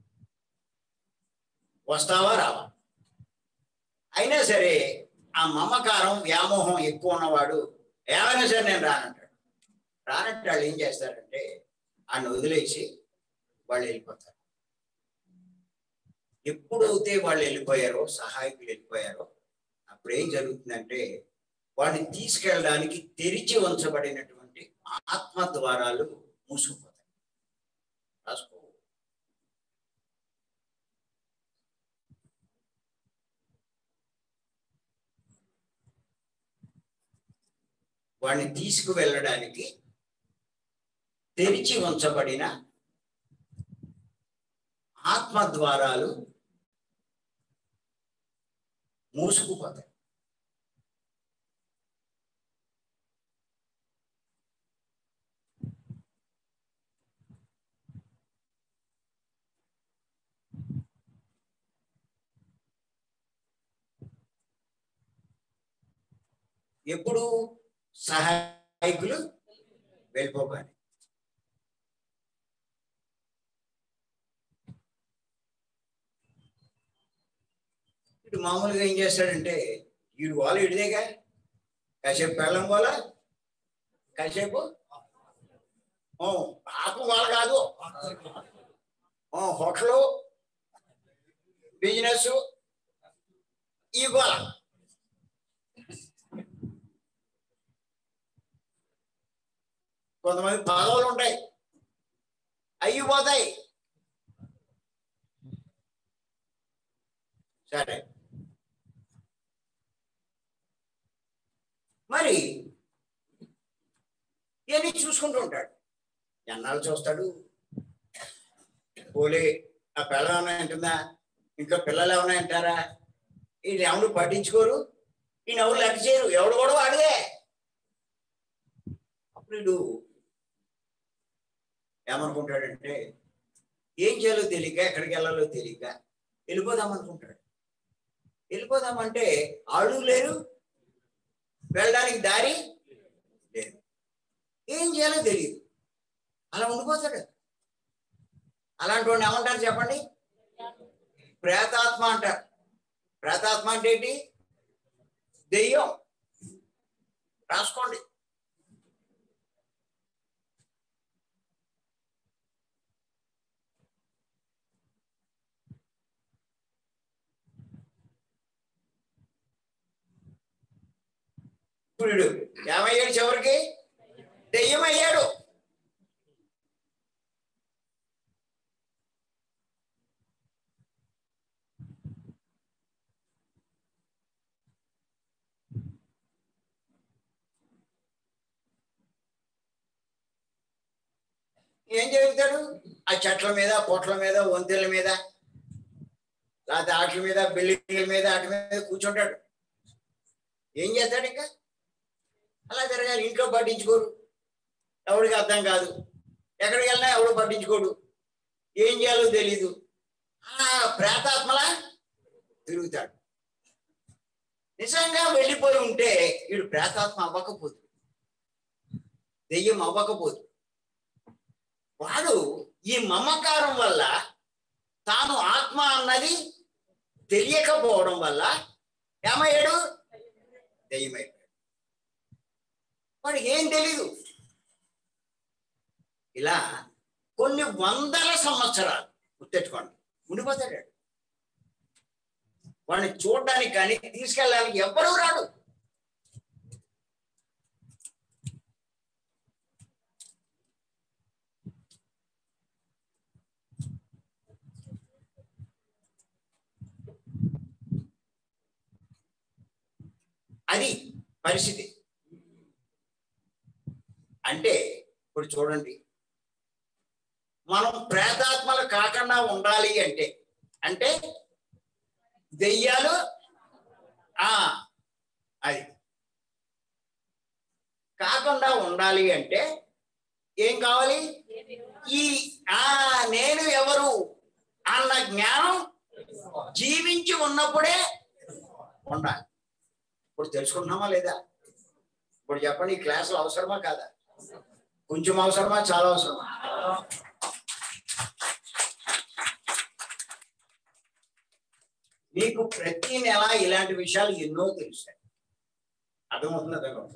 వస్తావా రావా అయినా సరే ఆ మమకారం వ్యామోహం ఎక్కువ ఉన్నవాడు ఏమైనా సరే నేను రానంటాడు రానంటే వాళ్ళు ఏం చేస్తారంటే ఆయన వదిలేసి వాళ్ళు వెళ్ళిపోతారు ఎప్పుడైతే వాళ్ళు వెళ్ళిపోయారో సహాయకులు వెళ్ళిపోయారో అప్పుడు ఏం జరుగుతుందంటే వాడిని తీసుకెళ్ళడానికి తెరిచి ఉంచబడినటువంటి ఆత్మ ద్వారాలు మూసుకుపోతాయి రాసుకో వాడిని తీసుకువెళ్ళడానికి తెరిచి ఉంచబడిన ఆత్మ ద్వారాలు మూసుకుపోతాయి ఎప్పుడు సహాయకులు వెళ్ళిపోగానే ఇటు మామూలుగా ఏం చేస్తాడంటే వీడు గోల ఇడిదేగా కాసేపు పెళ్ళం గోల కాసేపు ఓ, ఆకు గోల కాదు ఓ, హోటలు బిజినెస్ ఈ గోల కొంతమంది పదవులు ఉంటాయి అయ్యి పోతాయి సరే మరి ఇవన్నీ చూసుకుంటూ ఉంటాడు ఎన్నాళ్ళు చూస్తాడు పోలే ఆ పిల్లలు ఏమైనా ఉంటుందా ఇంకా పిల్లలు ఏమైనా అంటారా వీళ్ళు ఎవరు పట్టించుకోరు ఈయన ఎవరు లెక్క చేయరు ఎవడు కూడా వాడిదే అప్పుడు వీడు ఏమనుకుంటాడంటే ఏం చేయాలో తెలియక ఎక్కడికి వెళ్ళాలో తెలియక వెళ్ళిపోదాం అనుకుంటాడు వెళ్ళిపోదామంటే ఆళ్ళు లేరు వెళ్ళడానికి దారి లేదు ఏం చేయాలో తెలియదు అలా ఉండిపోతాడు అలాంటి వాడిని ఏమంటారు చెప్పండి ప్రేతాత్మ అంటారు ప్రేతాత్మ అంటే ఏంటి దెయ్యం రాసుకోండి ఇప్పుడు వీడు ఏమయ్యాడు చివరికి దెయ్యం అయ్యాడు ఏం జరుగుతాడు ఆ చెట్ల మీద పొట్ల మీద వంతెల మీద లేకపోతే ఆటల మీద బిల్డింగ్ల మీద వాటి మీద కూర్చుంటాడు ఏం చేస్తాడు ఇంకా అలా జరగాలి ఇంట్లో పట్టించుకోరు ఎవరికి అర్థం కాదు ఎక్కడికి వెళ్ళినా ఎవడు పట్టించుకోడు ఏం చేయాలో తెలీదు అలా ప్రేతాత్మలా తిరుగుతాడు నిజంగా వెళ్ళిపోయి ఉంటే వీడు ప్రేతాత్మ అవ్వకపోదు దెయ్యం అవ్వకపోదు వాడు ఈ మమకారం వల్ల తాను ఆత్మ అన్నది తెలియకపోవడం వల్ల ఏమయ్యాడు దెయ్యమయ్యాడు వాడికి ఏం తెలీదు ఇలా కొన్ని వందల సంవత్సరాలు గుర్తెట్టుకోండి ఉండిపోతాడు వాడు. వాడిని చూడడానికి కానీ తీసుకెళ్ళడానికి ఎవ్వడూ రాడు అది పరిస్థితి అంటే ఇప్పుడు చూడండి మనం ప్రేతాత్మలు కాకుండా ఉండాలి అంటే అంటే దెయ్యాలు ఆ అది కాకుండా ఉండాలి అంటే ఏం కావాలి ఈ ఆ నేను ఎవరు అన్న జ్ఞానం జీవించి ఉన్నప్పుడే ఉండాలి ఇప్పుడు తెలుసుకుంటున్నామా లేదా ఇప్పుడు చెప్పండి ఈ క్లాసులు అవసరమా కాదా కొంచెం అవసరమా చాలా అవసరమా మీకు ప్రతి నెల ఇలాంటి విషయాలు ఎన్నో తెలుస్తాయి అర్థమవుతుంది అర్థమవుతుంది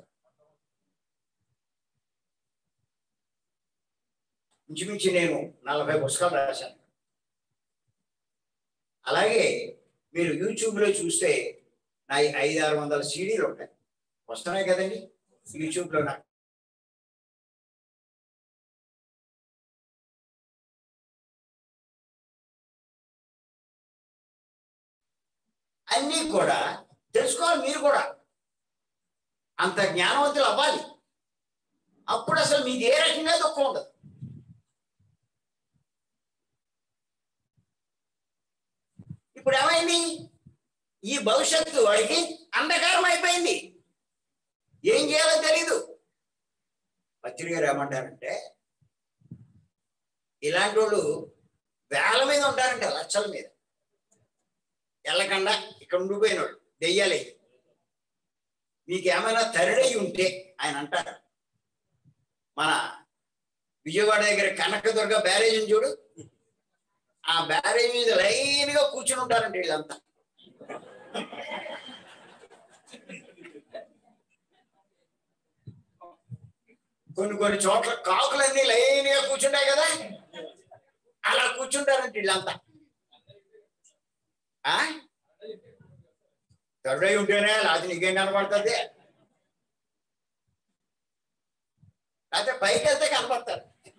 ఇంచుమించు నేను నలభై పుస్తకాలు రాశాను అలాగే మీరు యూట్యూబ్లో చూస్తే నా ఈ ఐదు ఆరు వందల సీడీలు ఉంటాయి వస్తున్నాయి కదండి యూట్యూబ్లో నాకు అన్నీ కూడా తెలుసుకోవాలి మీరు కూడా అంత జ్ఞానవంతులు అవ్వాలి అప్పుడు అసలు మీకు ఏ రకంగా దుఃఖం ఉండదు ఇప్పుడు ఏమైంది ఈ భవిష్యత్తు వాడికి అంధకారం అయిపోయింది ఏం చేయాలో తెలీదు పత్రి గారు ఏమంటారంటే ఇలాంటి వాళ్ళు వేల మీద ఉంటారంటే లక్షల మీద వెళ్ళకుండా ఇక్కడ ఉండిపోయిన వాళ్ళు దెయ్యాలి మీకు ఏమైనా తరుడై ఉంటే ఆయన అంటారు మన విజయవాడ దగ్గర కనకదుర్గ బ్యారేజ్ ఉంది చూడు ఆ బ్యారేజ్ మీద లైన్ గా కూర్చుని ఉంటారంట వీళ్ళంతా కొన్ని కొన్ని చోట్ల కాకులన్నీ లైన్ గా కూర్చుంటాయి కదా అలా కూర్చుంటారంట వీళ్ళంతా ఆ తరుడై ఉంటేనే లేకపోతే నీకేం కనపడుతుంది లేకపోతే పైకి వెళ్తే కనపడతారు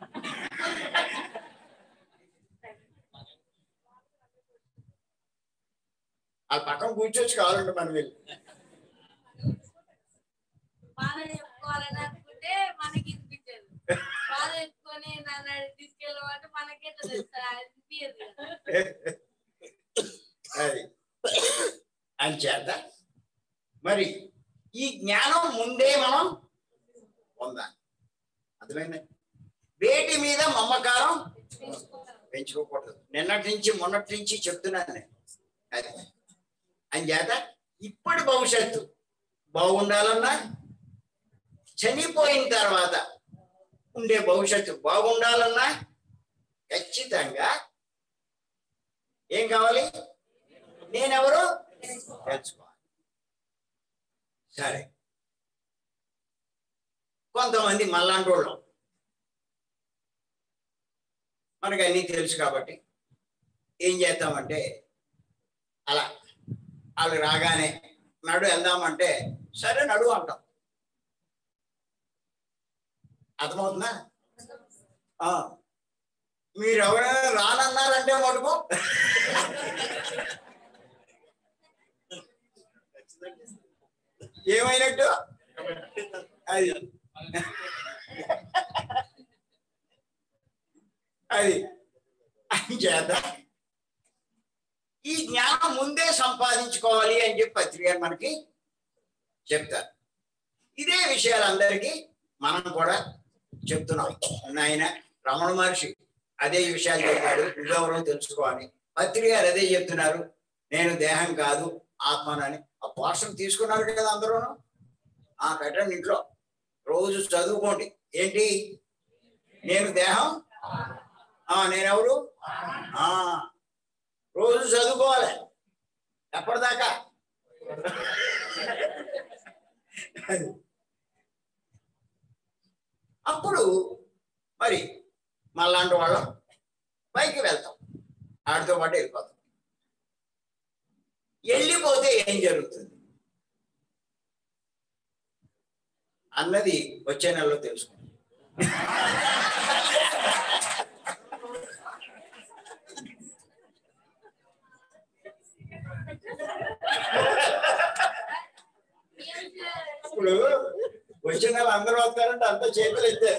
వాళ్ళ పక్కన కూర్చోవచ్చు కావాలంటే మనం వెళ్ళి బాధ చెప్పుకోవాలని అనుకుంటే మనకి వినిపించదు బాధ చెప్పుకొని నన్ను తీసుకెళ్ళమంటే మనకే తెలుస్తుంది అనిపించదు కదా. అది అంచేత మరి ఈ జ్ఞానం ముందే మనం పొందాలి అర్థమైంది వేటి మీద మమకారం పెంచుకోకూడదు నిన్నటి నుంచి మొన్నటి నుంచి చెప్తున్నాను నేను అది అంచేత ఇప్పటి భవిష్యత్తు బాగుండాలన్నా చనిపోయిన తర్వాత ఉండే భవిష్యత్తు బాగుండాలన్నా ఖచ్చితంగా ఏం కావాలి నేనెవరు తెలుసుకోవాలి సరే కొంతమంది మళ్ళాంటి వాళ్ళు మనకు అన్నీ తెలుసు కాబట్టి ఏం చేస్తామంటే అలా వాళ్ళు రాగానే నడు వెళ్దామంటే సరే నడు అంటాం అర్థమవుతుందా ఆ, మీరు ఎవరైనా రానన్నారంటే మటుకు ఏమైనట్టు అది అది అని చేత ఈ జ్ఞానం ముందే సంపాదించుకోవాలి అని చెప్పి పత్రిక మనకి చెప్తారు ఇదే విషయాలందరికీ మనం కూడా చెప్తున్నాం నాయన రమణ మహర్షి అదే విషయాలు చెప్పాడు నువ్వెవరో తెలుసుకోవాలి పత్రిక గారు అదే చెప్తున్నారు నేను దేహం కాదు ఆత్మనని ఆ పోర్షన్ తీసుకున్నారు కదా అందరూ ఆ పెట్టండి ఇంట్లో రోజు చదువుకోండి ఏంటి నేను దేహం ఆ నేనెవరు ఆ రోజు చదువుకోవాలి ఎప్పటిదాకా అది. అప్పుడు మరి మళ్ళాంటి వాళ్ళం పైకి వెళ్తాం ఆడితో పాటు వెళ్ళిపోతాం వెళ్ళిపోతే ఏం జరుగుతుంది అన్నది వచ్చే నెలలో తెలుసుకుందాం ఏం ఇప్పుడు వచ్చిన వాళ్ళు అందరూ వస్తారంటే అంత చేతులు ఎత్తారు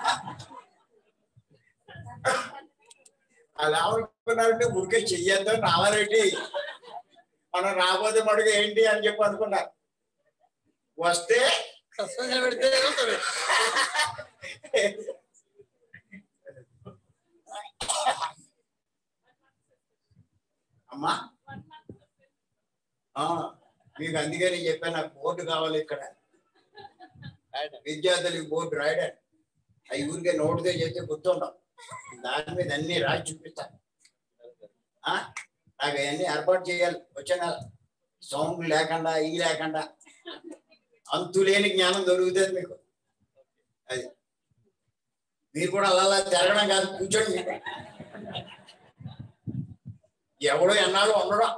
అలా అనుకున్నారంటే ఊరికే చెయ్యొద్దు రావాలంటే మనం రాబోతే మడుగు ఏంటి అని చెప్పి అనుకున్నారు వస్తే సస్పెన్షన్ పెడితే వస్తారు. అమ్మా ఆ, మీకు అందుకే నేను చెప్పాను నాకు బోర్డు కావాలి ఇక్కడ విద్యార్థులకి బోర్డు రాయడం అవి ఊరికే నోటుతో చేస్తే గుర్తుండవు దాని మీద అన్ని రాసి చూపిస్తాను ఆ, నాకు అవన్నీ ఏర్పాటు చేయాలి వచ్చే నెల సౌండ్ లేకుండా ఈ లేకుండా అంతులేని జ్ఞానం దొరుకుతుంది మీకు అది మీరు కూడా అలా అలా తిరగడం కాదు కూర్చోండి ఎవడో ఎన్నాళ్ళు ఉండడం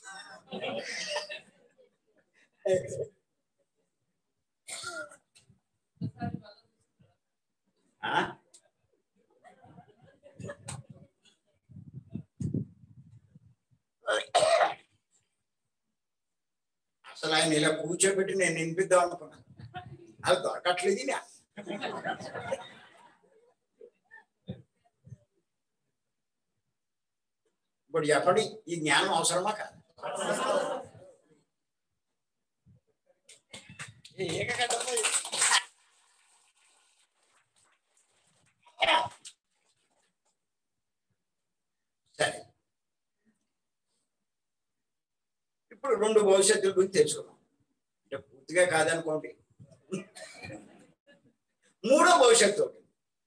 ఆ? అసలు ఆయన ఇలా కూర్చోబెట్టి నేను వినిపిద్దాం అనుకున్నా అది దొరకట్లేదు ఈయన. ఇప్పుడు చెప్పండి ఈ జ్ఞానం అవసరమా కాదు ఏకకంఠంలో సరే ఇప్పుడు రెండు భవిష్యత్తుల గురించి తెలుసుకున్నాం అంటే పూర్తిగా కాదనుకోండి మూడో భవిష్యత్తు ఒకటి.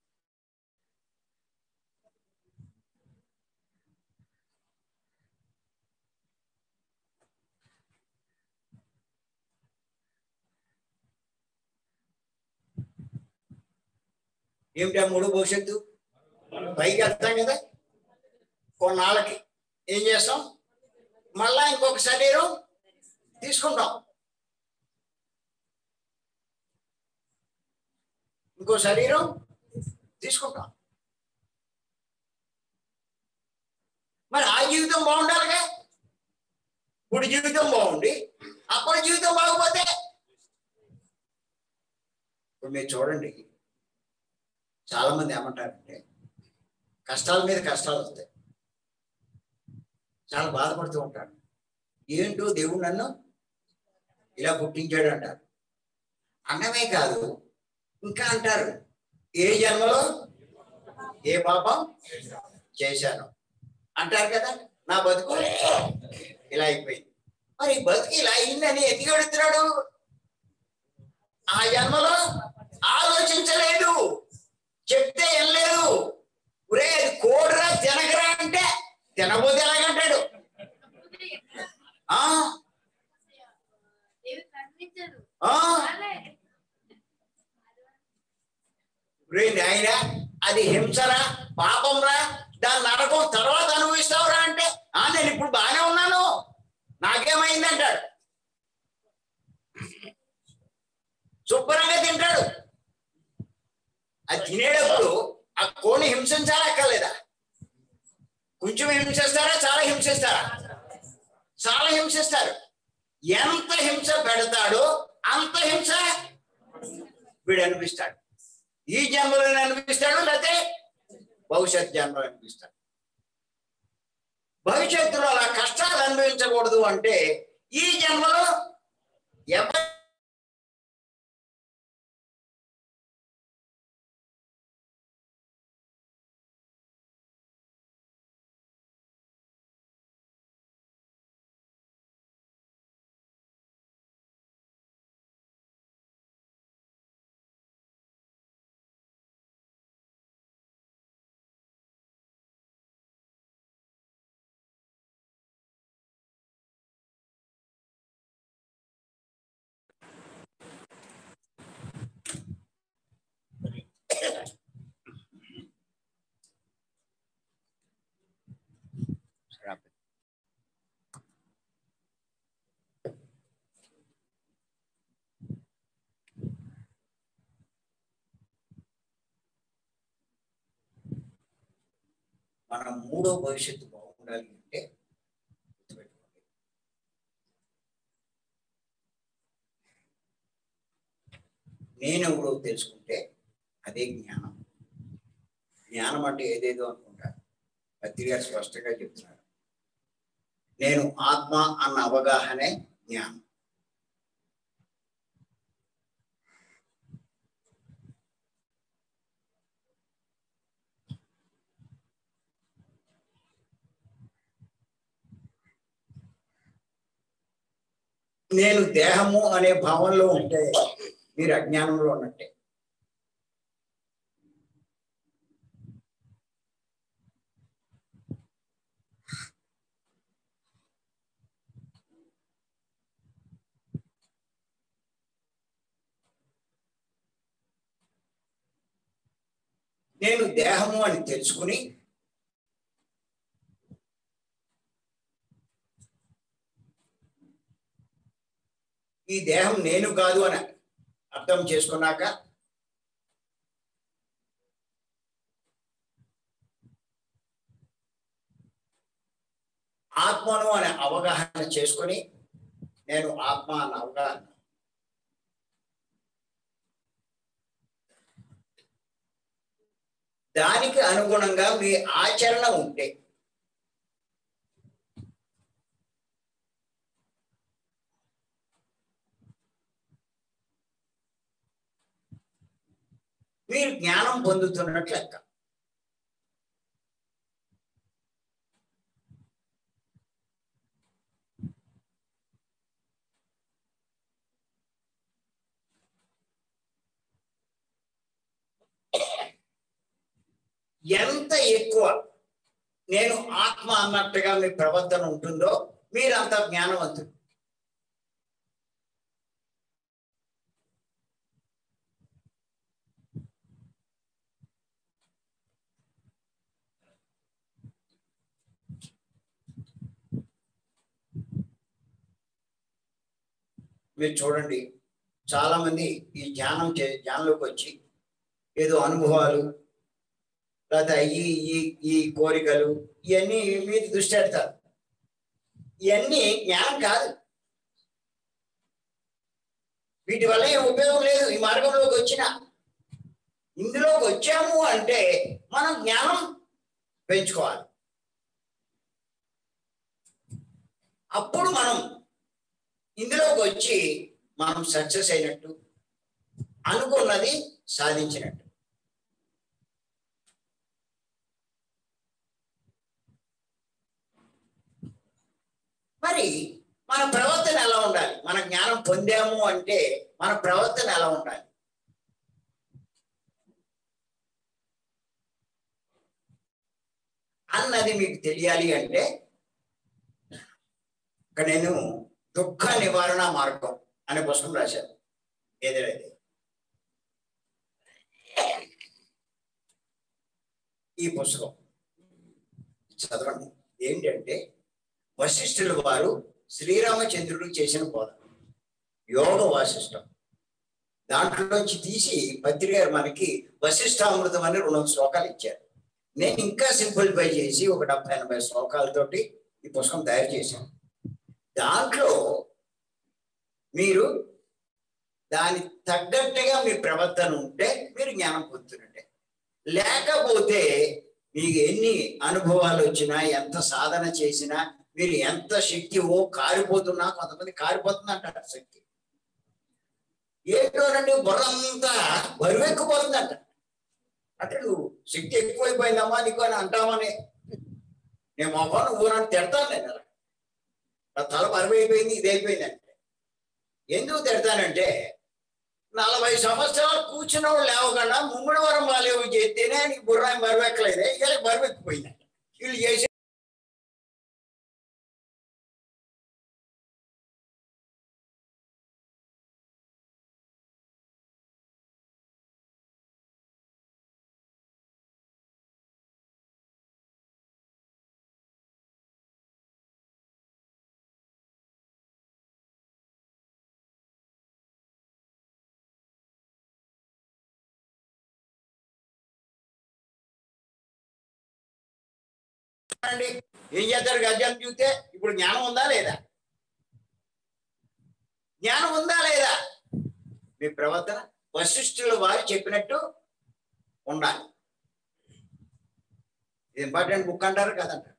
ఏమిటి ఆ మూడో భవిష్యత్తు పైకి వెళ్తాం కదా కొన్నాళ్ళకి ఏం చేస్తాం మళ్ళా ఇంకొక శరీరం తీసుకుంటాం ఇంకో శరీరం తీసుకుంటాం మరి ఆ జీవితం బాగుండాలిగా ఇప్పుడు జీవితం బాగుండి అప్పుడు జీవితం బాగపోతే ఇప్పుడు మీరు చూడండి చాలా మంది ఏమంటారంటే కష్టాల మీద కష్టాలు వస్తాయి చాలా బాధపడుతూ ఉంటాడు ఏంటో దేవుడు నన్ను ఇలా పుట్టించాడు అంటారు అన్నమే కాదు ఇంకా అంటారు ఏ జన్మలో ఏ పాపం చేశాను అంటారు కదా నా బతుకు ఇలా అయిపోయింది మరి ఈ బతుకు ఇలా అయిందని ఎందుకు అడుగుతున్నాడు ఆ జన్మలో ఆలోచించలేదు చెప్తే ఏం లేదు ఒరే అది కోడరా తినగరా అంటే తినబోతే ఎలాగంటాడు ఆ ఏమి కనిపించదు ఆ వాళ్ళే. రే నాయన అది హింసరా పాపంరా దాని నరకం తర్వాత అనుభవిస్తావురా అంటే ఆ నేను ఇప్పుడు బాగానే ఉన్నాను నాకేమైంది అంటాడు శుభ్రంగా తింటాడు అది తినేటప్పుడు ఆ కోని హింసించాలక్కర్లేదా కొంచెం హింసిస్తారా చాలా హింసిస్తారా చాలా హింసిస్తారు ఎంత హింస పెడతాడో అంత హింస వీడు అనిపిస్తాడు ఈ జన్మలో అనిపిస్తాడు లేకపోతే భవిష్యత్ జన్మలో అనిపిస్తాడు భవిష్యత్తులో అలా కష్టాలు అనుభవించకూడదు అంటే ఈ జన్మలో ఎవరు మన మూడో భవిష్యత్తు బాగుండాలి అంటే గుర్తుపెట్టుకోండి నేనెవడో తెలుసుకుంటే అదే జ్ఞానం జ్ఞానం అంటే ఏదేదో అనుకుంటారు పత్రిక స్పష్టంగా చెప్తున్నారు నేను ఆత్మ అన్న అవగాహనే జ్ఞానం నేను దేహము అనే భావంలో ఉంటే మీరు అజ్ఞానంలో ఉన్నట్టే నేను దేహము అని తెలుసుకుని ఈ దేహం నేను కాదు అని అర్థం చేసుకున్నాక ఆత్మను అనే అవగాహన చేసుకొని నేను ఆత్మ అన్న అవగాహన దానికి అనుగుణంగా మీ ఆచరణ ఉంటే మీరు జ్ఞానం పొందుతున్నట్లు లెక్క ఎంత ఎక్కువ నేను ఆత్మ అన్నట్టుగా మీ ప్రవర్తన ఉంటుందో మీరు అంత జ్ఞానవంతులు మీరు చూడండి చాలా మంది ఈ ధ్యానం చే ధ్యానంలోకి వచ్చి ఏదో అనుభవాలు లేదా ఈ ఈ ఈ కోరికలు ఇవన్నీ మీద దృష్టి పెడతారు ఇవన్నీ జ్ఞానం కాదు వీటి వల్ల ఏం ఉపయోగం లేదు ఈ మార్గంలోకి వచ్చిన ఇందులోకి వచ్చాము అంటే మనం జ్ఞానం పెంచుకోవాలి అప్పుడు మనం ఇందులోకి వచ్చి మనం సక్సెస్ అయినట్టు అనుకున్నది సాధించినట్టు మరి మన ప్రవర్తన ఎలా ఉండాలి మన జ్ఞానం పొందాము అంటే మన ప్రవర్తన ఎలా ఉండాలి అన్నది మీకు తెలియాలి అంటే ఇక్కడ నేను దుఃఖ నివారణ మార్గం అనే పుస్తకం రాశాను ఏదైతే ఈ పుస్తకం చదవండి ఏంటంటే వశిష్ఠుల వారు శ్రీరామచంద్రుడు చేసిన బోధ యోగ వాసిష్టం దాంట్లోంచి తీసి పత్రిక గారు మనకి వశిష్ఠామృతం అని రెండు శ్లోకాలు ఇచ్చారు నేను ఇంకా సింప్లిఫై చేసి ఒక డెబ్బై ఎనభై శ్లోకాలతోటి ఈ పుస్తకం తయారు చేశాను దాంట్లో మీరు దాని తగ్గట్టుగా మీ ప్రవర్తన ఉంటే మీరు జ్ఞానం పొందుతున్నట్టే లేకపోతే మీకు ఎన్ని అనుభవాలు వచ్చినా ఎంత సాధన చేసినా మీరు ఎంత శక్తి ఓ కారిపోతున్నా కొంతమంది కారిపోతుంది అంటారు శక్తి ఏంటోనండి బుర్రంతా బరువెక్కిపోతుందంట అంటే నువ్వు శక్తి ఎక్కువైపోయిందమ్మా నీకు అని అంటామని నేను మొహం నువ్వు నన్ను తిడతాను నేను అలా. నా తల బరువైపోయింది ఇది అయిపోయింది అంటే ఎందుకు తిడతానంటే నలభై సంవత్సరాలు కూర్చున్న వాళ్ళు లేవకుండా ముమ్మడి వరం వాళ్ళు చేస్తేనే నీకు బుర్రాయి బరువెక్కలేదే ఇలా బరువెక్కిపోయిందంట వీళ్ళు చేసే అండి ఏం చేస్తారు గద్యం చూస్తే ఇప్పుడు జ్ఞానం ఉందా లేదా జ్ఞానం ఉందా లేదా మీ ప్రవర్తన వశిష్ఠుల వారు చెప్పినట్టు ఉండాలి ఇది ఇంపార్టెంట్ బుక్ అంటారు కదంటారు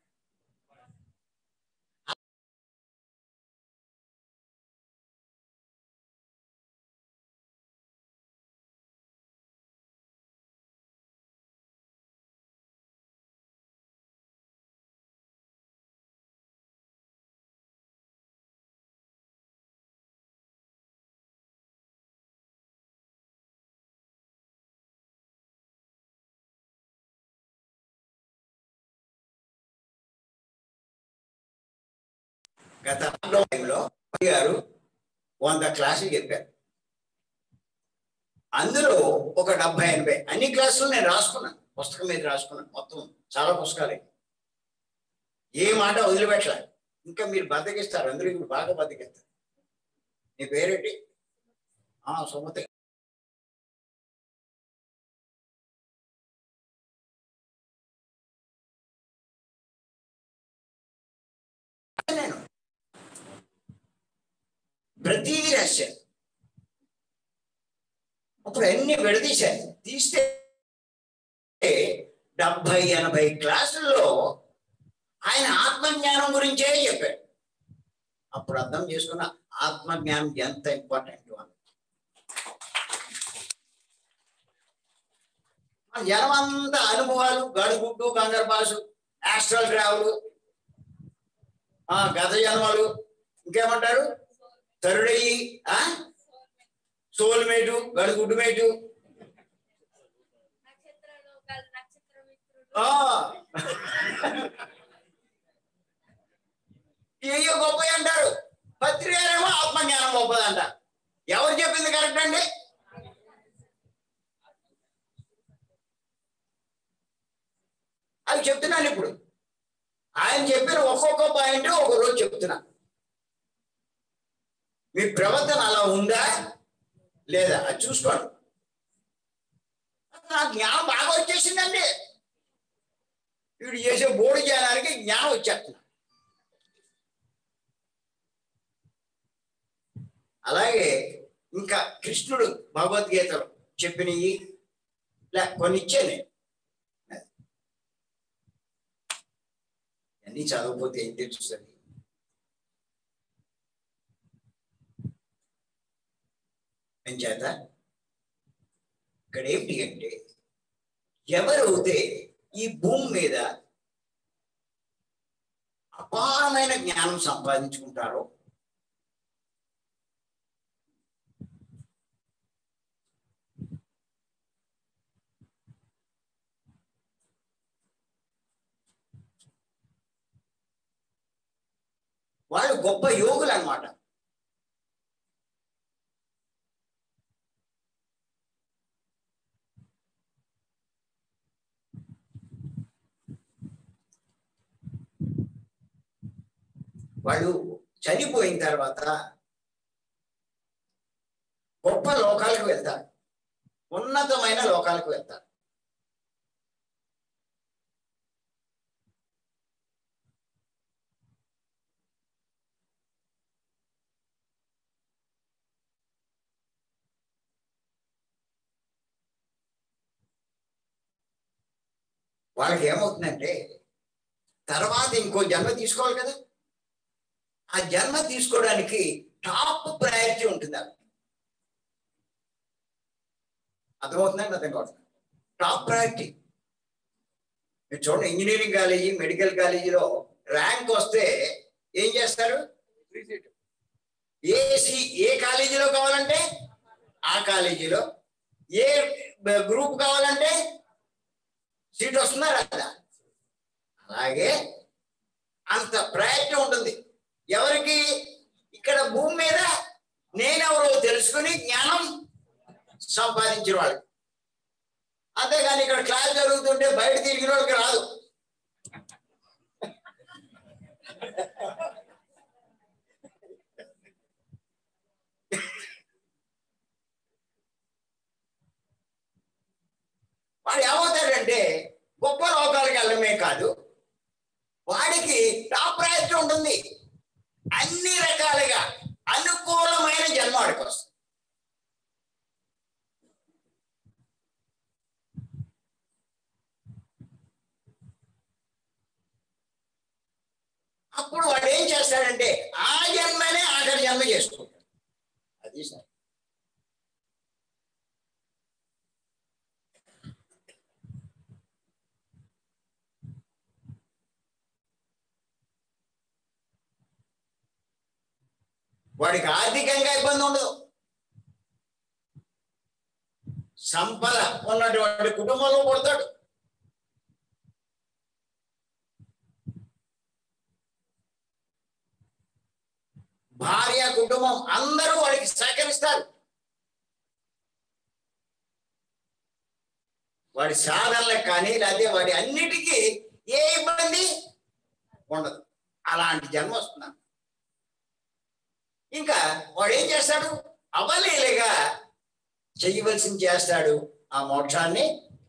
గత టైంలో గారు వంద క్లాసులు చెప్పారు అందులో ఒక డెబ్బై ఎనభై అన్ని క్లాసులు నేను రాసుకున్నాను పుస్తకం మీద రాసుకున్నాను మొత్తం చాలా పుస్తకాలు ఏ మాట వదిలిపెట్టలే ఇంకా మీరు బద్దకిస్తారు అందరూ ఇప్పుడు బాగా బద్దకిస్తారు నీ పేరేంటి ఆ సుమతి నేను ప్రతిదీ రాశాను అప్పుడు అన్ని విడదీశాను తీస్తే డెబ్బై ఎనభై క్లాసుల్లో ఆయన ఆత్మజ్ఞానం గురించే చెప్పాడు అప్పుడు అర్థం చేసుకున్న ఆత్మజ్ఞానం ఎంత ఇంపార్టెంట్ అని మన జనం అంతా అనుభవాలు గడుగుడ్డు గంగర్బాసు ఆస్ట్రల్ ట్రావెల్ ఆ గత జన్మలు ఇంకేమంటారు తరుడయ్యి ఆ సోల్మేటు గడుగుడ్డు మేటు నక్షత్ర లోకాలు నక్షత్ర మిత్రుడు ఆ ఏయో గొప్ప అంటారు పత్రికేమో ఆత్మజ్ఞానం గొప్పది అంట ఎవరు చెప్పింది కరెక్ట్ అండి అది చెప్తున్నాను ఇప్పుడు ఆయన చెప్పిన ఒక్కొక్క పాయింట్ ఒక రోజు చెప్తున్నా మీ ప్రవర్తన అలా ఉందా లేదా అది చూసుకోండి నా జ్ఞానం బాగా వచ్చేసిందండి వీడు చేసే బోడి జ్ఞానానికి జ్ఞానం వచ్చేస్తున్నా అలాగే ఇంకా కృష్ణుడు భగవద్గీతలో చెప్పినవి లే కొన్ని ఇచ్చాను నేను అన్నీ చదవకపోతే ఏం తెలుస్తుంది చేత ఇక్కడ ఏంటి అంటే ఎవరైతే ఈ భూమి మీద అపారమైన జ్ఞానం సంపాదించుకుంటారో వాళ్ళు గొప్ప యోగులు అన్నమాట వాళ్ళు చనిపోయిన తర్వాత గొప్ప లోకాలకు వెళ్తారు ఉన్నతమైన లోకాలకు వెళ్తారు వాళ్ళకి ఏమవుతుందంటే తర్వాత ఇంకో జన్మ తీసుకోవాలి కదా ఆ జన్మ తీసుకోవడానికి టాప్ ప్రయారిటీ ఉంటుంది అది అర్థమవుతుందండి అర్థం కావట్లేదు టాప్ ప్రయారిటీ మీరు చూడండి ఇంజనీరింగ్ కాలేజీ మెడికల్ కాలేజీలో ర్యాంక్ వస్తే ఏం చేస్తారు ఏ సి ఏ కాలేజీలో కావాలంటే ఆ కాలేజీలో ఏ గ్రూప్ కావాలంటే సీట్ వస్తుందా రాదా అలాగే అంత ప్రయారిటీ ఉంటుంది ఎవరికి ఇక్కడ భూమి మీద నేనెవరో తెలుసుకుని జ్ఞానం సంపాదించిన వాళ్ళకి అంతేగాని ఇక్కడ క్లాస్ జరుగుతుంటే బయట తిరిగిన వాళ్ళకి రాదు వాడు ఏమవుతాడంటే గొప్ప లోకాలకు వెళ్ళడమే కాదు వాడికి టాప్ ప్రయారిటీ ఉంటుంది అన్ని రకాలుగా అనుకూలమైన జన్మ వాడికి వస్తుంది వాడికి ఆర్థికంగా ఇబ్బంది ఉండదు సంపద ఉన్నటువంటి కుటుంబంలో పుడతాడు భార్య కుటుంబం అందరూ వాడికి సహకరిస్తారు వాడి సాధనలకు కానీ లేకపోతే వాడి అన్నిటికీ ఏ ఇబ్బంది ఉండదు అలాంటి జన్మ వస్తున్నాను ఇంకా వాడు ఏం చేస్తాడు అవలీలగా చెయ్యవలసింది చేస్తాడు ఆ మోక్షాన్ని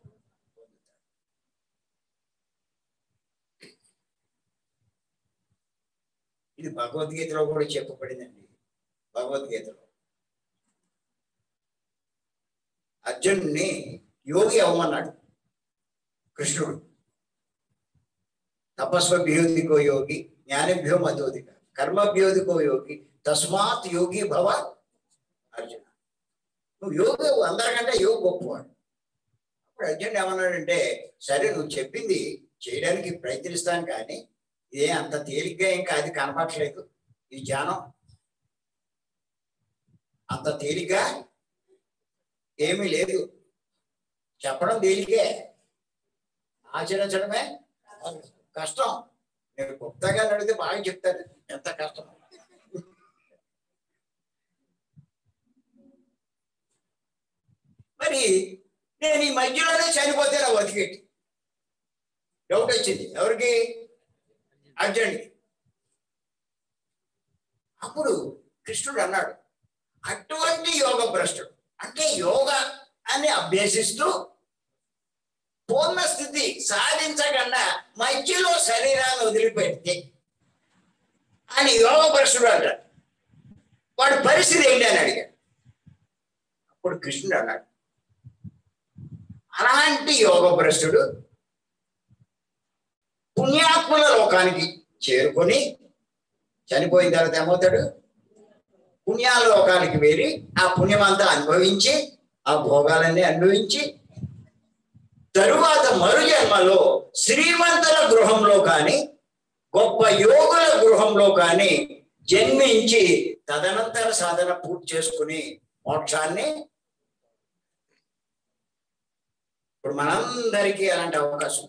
ఇది భగవద్గీతలో కూడా చెప్పబడిందండి భగవద్గీతలో అర్జునుడిని యోగి అవ్వమన్నాడు కృష్ణుడు తపస్వభ్యోధికో యోగి జ్ఞానభ్యో మధోధిక కర్మభ్యోధికో యోగి తస్మాత్ యోగి భవ అర్జున నువ్వు యోగి అవ్వు, అందరికంటే యోగి గొప్పవాడు అప్పుడు అర్జునుడు ఏమన్నాడంటే సరే నువ్వు చెప్పింది చేయడానికి ప్రయత్నిస్తాను కానీ ఇదే అంత తేలిగ్గా ఇంకా అది కనపట్లేదు ఈ ధ్యానం అంత తేలిగ్గా ఏమీ లేదు చెప్పడం తేలికే ఆచరించడమే కష్టం నేను గుప్తగా అడిగితే బాగా చెప్తాను ఎంత కష్టం మరి నేను ఈ మధ్యలోనే చనిపోతే నా బతికేటి డౌట్ వచ్చింది ఎవరికి అర్జునుడికి అప్పుడు కృష్ణుడు అన్నాడు అటువంటి యోగ భ్రష్టుడు అంటే యోగ అని అభ్యసిస్తూ పూర్ణ స్థితి సాధించకుండా మధ్యలో శరీరాన్ని వదిలిపెడితే అని యోగ భ్రష్టుడు అంటాడు వాడి పరిస్థితి ఏంటి అని అడిగాడు అప్పుడు కృష్ణుడు అన్నాడు అలాంటి యోగ భ్రష్టుడు పుణ్యాత్ముల లోకానికి చేరుకొని చనిపోయిన తర్వాత ఏమవుతాడు పుణ్యాల లోకానికి వెళ్ళి ఆ పుణ్యమంతా అనుభవించి ఆ భోగాలన్నీ అనుభవించి తరువాత మరు జన్మలో శ్రీమంతుల గృహంలో కానీ గొప్ప యోగుల గృహంలో కానీ జన్మించి తదనంతర సాధన పూర్తి చేసుకుని మోక్షాన్ని ఇప్పుడు మనందరికీ అలాంటి అవకాశం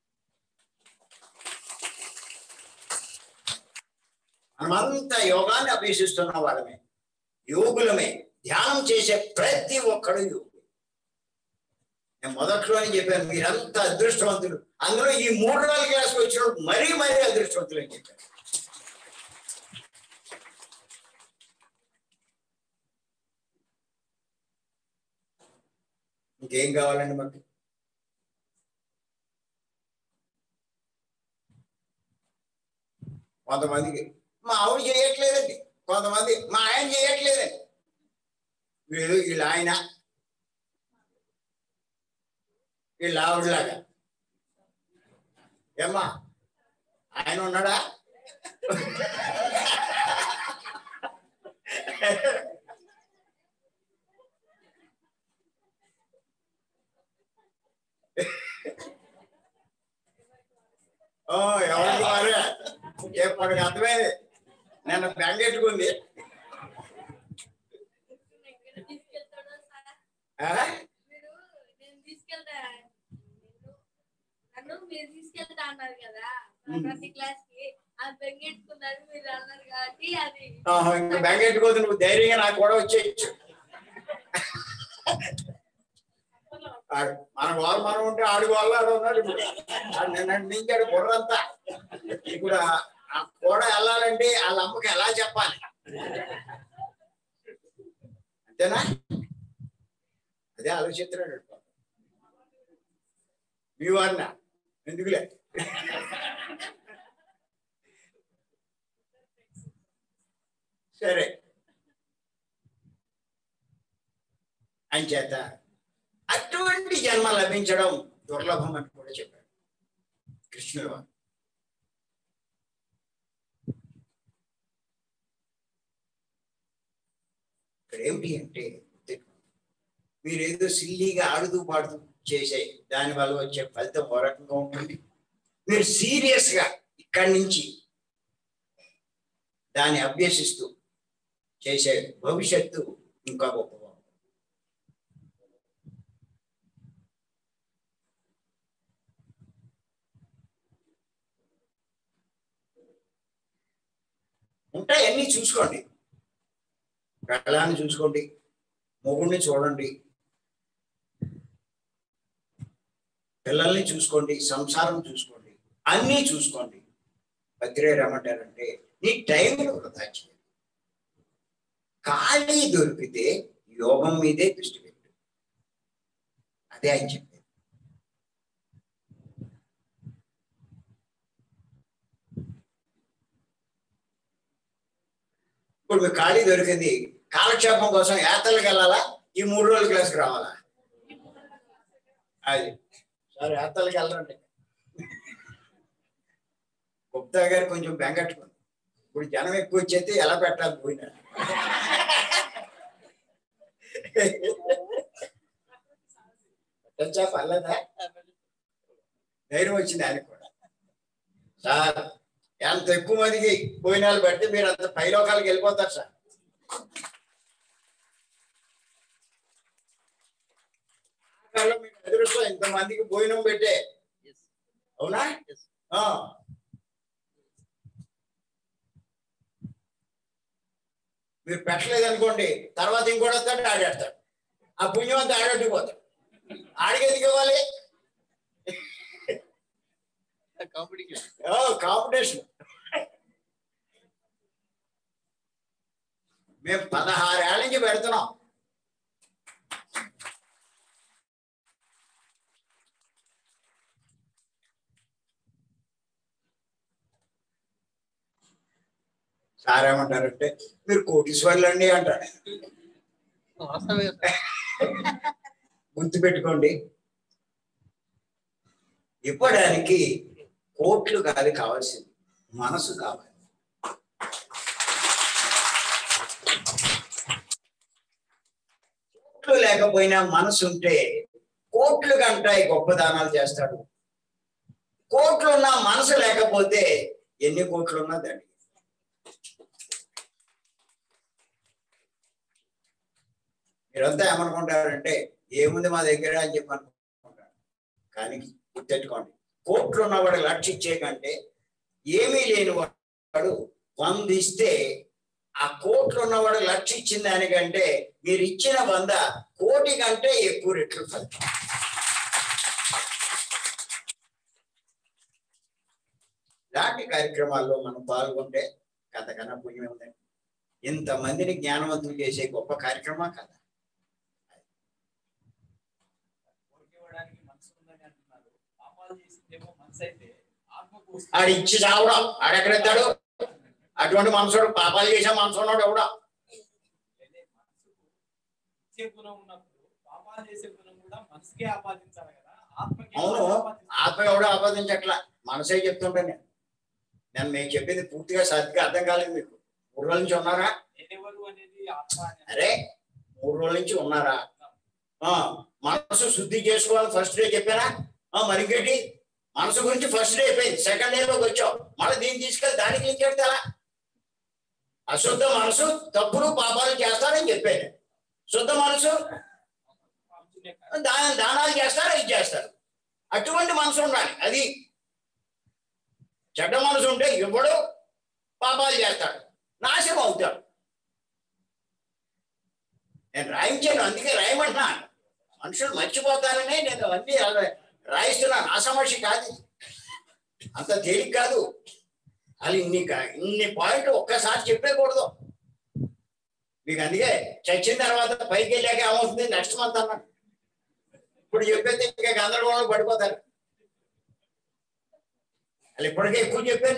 మనమంతా యోగాన్ని అభ్యసిస్తున్న వాళ్ళమే యోగులమే ధ్యానం చేసే ప్రతి ఒక్కడు యోగులు నేను మొదట్లోనే చెప్పాను మీరంతా అదృష్టవంతులు అందులో ఈ మూడు రోజుల క్లాస్కి వచ్చినప్పుడు మరీ మరీ అదృష్టవంతులు అని చెప్పాను ఇంకేం కావాలండి మాకు కొంతమందికి మా ఆవిడ చేయట్లేదండి కొంతమంది మా ఆయన చేయట్లేదండి వీళ్ళు వీళ్ళ ఆయన వీళ్ళ ఆవిడలాగా ఏమ్మా ఆయన ఉన్నాడా ఓ ఎవరికి వారే ఎప్పటికి అర్థమైంది నన్ను బెంగెట్టుకుంది తీసుకెళ్తాడా సార్ ఆ? మీరు నేను తీసుకెళ్తా నేను- నన్ను మీరు తీసుకెళ్తా అన్నారు కదా ప్రతి క్లాస్ కి అది బెంగెట్టుకున్నారు మీరు అన్నారు కాబట్టి అది ఆహా, ఇంకా బెంగెట్టుకోదు నువ్వు ధైర్యంగా నాకు కూడా వచ్చేయచ్చు ఆడు మన వాళ్ళు మనం ఉంటే ఆడు వాళ్ళు ఆడు ఉన్నాడు ఇప్పుడు ఆడు నిన్న నించాడు బుర్రంతా ఇప్పుడు ఆ- ఆ కూడ వెళ్ళాలంటే వాళ్ళ అమ్మకి ఎలా చెప్పాలి అంతేనా అదే ఆలోచిస్తున్నాడు మీ వారిన ఎందుకులే సరే అంచేత అటువంటి జన్మ లభించడం దుర్లభం అని కూడా చెప్పాడు కృష్ణుడు వారు. ఇక్కడ ఏమిటి అంటే మీరేదో సిల్లీగా ఆడుతూ పాడుతూ చేసే దాని వల్ల వచ్చే ఫలితం ఓ రకంగా ఉంటుంది మీరు సీరియస్ గా ఇక్కడి నుంచి దాన్ని అభ్యసిస్తూ చేసే భవిష్యత్తు ఇంకా గొప్పగా ఉంటుంది. ఉంటాయి అన్ని చూసుకోండి పెళ్ళాన్ని చూసుకోండి మొగుడిని చూడండి పిల్లల్ని చూసుకోండి సంసారం చూసుకోండి అన్నీ చూసుకోండి భద్రేరు ఏమంటారంటే నీ టైంను వృధా చేయాలి ఖాళీ దొరికితే యోగం మీదే దృష్టి పెట్టు అదే ఆయన చెప్పేది ఇప్పుడు మీకు ఖాళీ దొరికింది కాలక్షేపం కోసం యాత్రలకు వెళ్ళాలా ఈ మూడు రోజుల క్లాస్కి రావాలా అది సరే యాత్రలకు వెళ్ళండి గుప్తా గారు కొంచెం బెంగట్టుకుంది ఇప్పుడు జనం ఎక్కువ వచ్చేస్తే ఎలా పెట్టాలి పోయినా పెట్టచ్చా పర్లేదా ధైర్యం వచ్చింది ఆయనకు కూడా సార్ ఎంత ఎక్కువ మందికి పోయినాలు పెడితే మీరు అంత పైలోకాలకు వెళ్ళిపోతారు సార్ కాలంలో మీకు అదృష్టం ఇంతమందికి భోజనం పెట్టే అవునా ఆ. మీరు పెట్టలేదు అనుకోండి తర్వాత ఇంకోటి వస్తాడు ఆడాడతాడు ఆ పుణ్యం అంతా ఆడట్టుకుపోతాడు ఆడికి ఎందుకు ఇవ్వాలి కాంపిటీషన్ కాంపిటీషన్ మేము పదహారేళ్ళ నుంచి పెడుతున్నాం సార్ ఏమంటారంటే మీరు కోటీశ్వర్లు అండి అంటారు వాస్తవమే సార్. గుర్తు పెట్టుకోండి ఇవ్వడానికి కోట్లు కాదు కావాల్సింది మనసు కావాలి కోట్లు లేకపోయినా మనసు ఉంటే కోట్లు గంట ఈ గొప్ప దానాలు చేస్తాడు కోట్లు ఉన్న మనసు లేకపోతే ఎన్ని కోట్లు ఉన్నా దండి మీరంతా ఏమనుకుంటారంటే ఏముంది మా దగ్గర అని చెప్పి అనుకుంటారు కానీ గుర్తెట్టుకోండి కోట్లు ఉన్నవాడు లక్ష ఇచ్చే కంటే ఏమీ లేని వాడు వంద ఇస్తే ఆ కోట్లు ఉన్నవాడు లక్ష ఇచ్చిన దానికంటే మీరు ఇచ్చిన వంద కోటి కంటే ఎక్కువ రెట్లు ఫలితం ఇలాంటి కార్యక్రమాల్లో మనం పాల్గొంటే కథకన్నా పుణ్యం ఉందండి ఇంతమందిని జ్ఞానవంతులు చేసే గొప్ప కార్యక్రమం కదా కోరికివ్వడానికి మనసు ఉందని అంటున్నారు పాపాలు చేసిందేమో మనసు అయితే ఆత్మకు వస్తుంది. ఆడు ఇచ్చి చావడం ఆడెక్కడెత్తాడు అటువంటి మనసుడు పాపాలు చేసే మనసు ఉన్నాడు ఎవడా అయితే మనసుకు ఇచ్చే గుణం ఉన్నప్పుడు పాపాలు చేసే గుణం కూడా మనసుకే ఆపాదించాలి కదా ఆత్మకి అవును ఆపాదించాలి. ఆత్మ ఎవడో ఆపాదించట్లా మనసే చెప్తుంటాను నేను నేను మీకు చెప్పింది పూర్తిగా సరిగ్గా అర్థం కాలేదు మీకు మూడు రోజుల నుంచి ఉన్నారా నేనెవరు అనేది ఆత్మ అని అరే మూడు రోజుల నుంచి ఉన్నారా ఆ మనసు శుద్ధి చేసుకోవాలి ఫస్ట్ డే చెప్పానా ఆ మరి ఇంకేంటి మనసు గురించి ఫస్ట్ డే అయిపోయింది సెకండ్ డే లోకి వచ్చావు మళ్ళీ దీన్ని తీసుకెళ్ళి దానికి లింక్ పెడతారా అశుద్ధ మనసు తప్పులు పాపాలు చేస్తారని చెప్పాను శుద్ధ మనసు పాపునే కాదు. దా దానాలు చేస్తారు ఇది చేస్తారు అటువంటి మనసు ఉండాలి అది చెడ్డ మనసు ఉంటే ఇవ్వడు పాపాలు చేస్తాడు నాశనం అవుతాడు నేను రాయించాను అందుకే రాయమంటున్నా మనుషులు మర్చిపోతాననే నేను అవన్నీ అలా రాయిస్తున్నాను ఆ సమస్య కాదు ఇది. అంత తేలిక కాదు అది ఇన్ని కా- ఇన్ని పాయింట్ ఒక్కసారి చెప్పేకూడదు మీకు అందుకే చచ్చిన తర్వాత పైకి వెళ్ళాక ఏమవుతుంది నెక్స్ట్ మంత్ అన్నాడు ఇప్పుడు చెప్పేస్తే ఇంకా గందరగోళం పడిపోతారు వాళ్ళు ఇప్పటికే ఎక్కువ చెప్పాను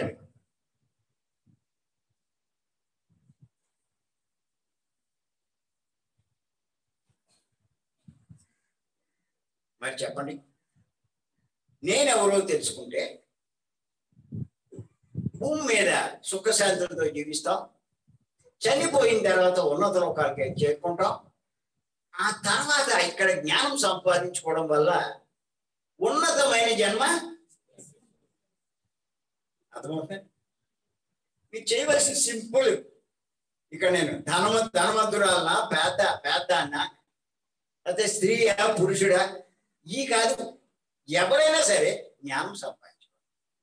మరి చెప్పండి నేనెవరో తెలుసుకుంటే భూమి మీద సుఖశాంతులతో జీవిస్తాం చనిపోయిన తర్వాత ఉన్నత లోకాలకి చేరుకుంటాం ఆ తర్వాత ఇక్కడ జ్ఞానం సంపాదించుకోవడం వల్ల ఉన్నతమైన జన్మ అర్థమవుతుంది మీరు చేయవలసిన సింపుల్ ఇక్కడ నేను ధనవ ధనవంతురాలనా పేద పేద అన్న అయితే స్త్రీయా పురుషుడా ఈ కాదు ఎవరైనా సరే జ్ఞానం సంపాదించుకోవాలి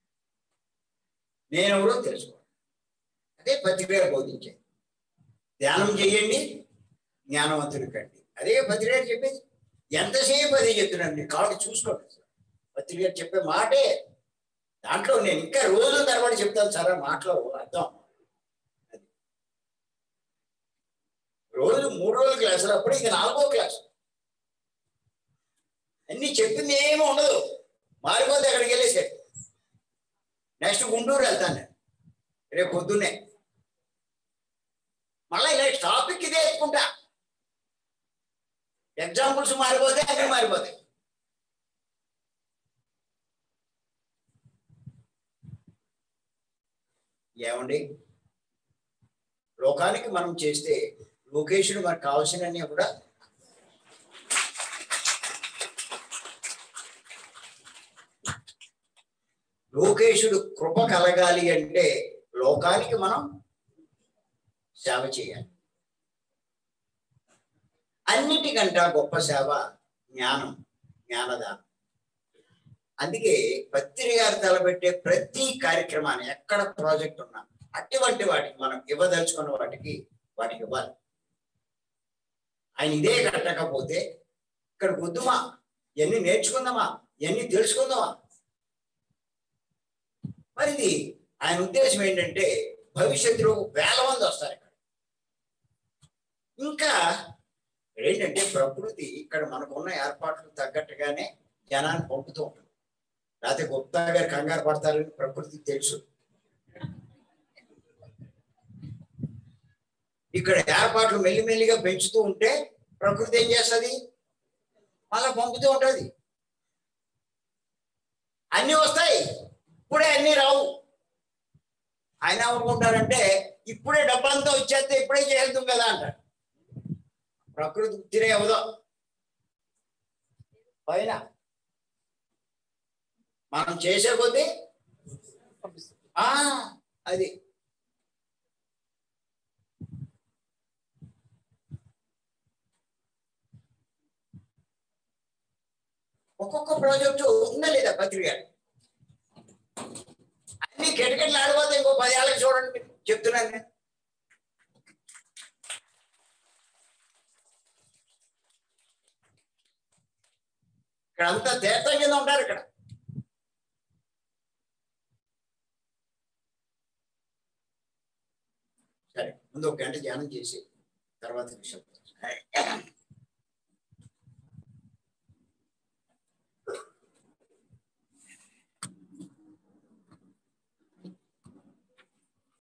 నేను ఎవరో తెలుసుకోవాలి అదే పత్రిక బోధించేది ధ్యానం చేయండి జ్ఞానవంతులు కండి అదే పత్రిక చెప్పేది ఎంతసేపు అదే చెప్తున్నాను మీరు కాబట్టి చూసుకోండి పత్రిక చెప్పే మాటే దాంట్లో నేను ఇంకా రోజుల తరబడి చెప్తాను సార్ ఆ మాటలో అర్థం అది. రోజు మూడు రోజుల క్లాసులు అప్పుడు ఇది నాలుగో క్లాసు అన్ని చెప్పింది ఏమీ ఉండదు మారిపోతే అక్కడికి వెళ్ళేసాడు నెక్స్ట్ గుంటూరు వెళ్తాను నేను రేపు పొద్దున్నే మళ్ళీ ఇలా టాపిక్ ఇదే ఎత్తుకుంటా ఎగ్జాంపుల్స్ మారిపోతే అక్కడ మారిపోతాయి ఏమండి లోకానికి మనం చేస్తే లొకేషన్ మనకు కావాల్సినవన్నీ కూడా లోకేశుడు కృప కలగాలి అంటే లోకానికి మనం సేవ చేయాలి అన్నిటికంట గొప్ప సేవ జ్ఞానం జ్ఞానదానం అందుకే పత్రి గారు తలబెట్టే ప్రతి కార్యక్రమాన్ని ఎక్కడ ప్రాజెక్ట్ ఉన్నా అటువంటి వాటికి మనం ఇవ్వదలుచుకున్న వాటికి వాటికి ఇవ్వాలి ఆయన ఇదే కట్టకపోతే ఇక్కడ వద్దుమా ఇవన్నీ నేర్చుకుందామా ఇవన్నీ తెలుసుకుందామా మరి ఇది ఆయన ఉద్దేశం ఏంటంటే భవిష్యత్తులో వేల మంది వస్తారు ఇక్కడ ఇంకా ఏంటంటే ప్రకృతి ఇక్కడ మనకున్న ఏర్పాట్లు తగ్గట్టుగానే జనాన్ని పంపుతూ ఉంటుంది లేకపోతే గుప్తా గారు కంగారు పడతారని ప్రకృతికి తెలుసు ఇక్కడ ఏర్పాట్లు మెల్లిమెల్లిగా పెంచుతూ ఉంటే ప్రకృతి ఏం చేస్తుంది మళ్ళా పంపుతూ ఉంటది అన్ని వస్తాయి ఇప్పుడే అన్ని రావు ఆయన ఏమనుకుంటారంటే ఇప్పుడే డబ్బంతా వచ్చేస్తే ఇప్పుడే చేద్దాం కదా అంటారు ప్రకృతి తినే అవదో పైన మనం చేసే కొద్దీ ఆ అది ఒక్కొక్క ప్రాజెక్టు ఉందా లేదా పత్రిక అన్ని కెటకెట్లు ఆడిపోతే ఇంకో పది ఏళ్ళకి చూడండి మీరు చెప్తున్నాను నేను ఇక్కడ అంతా తీర్థం కింద ఉంటారు ఇక్కడ సరే ముందు ఒక గంట ధ్యానం చేసి తర్వాత విషయం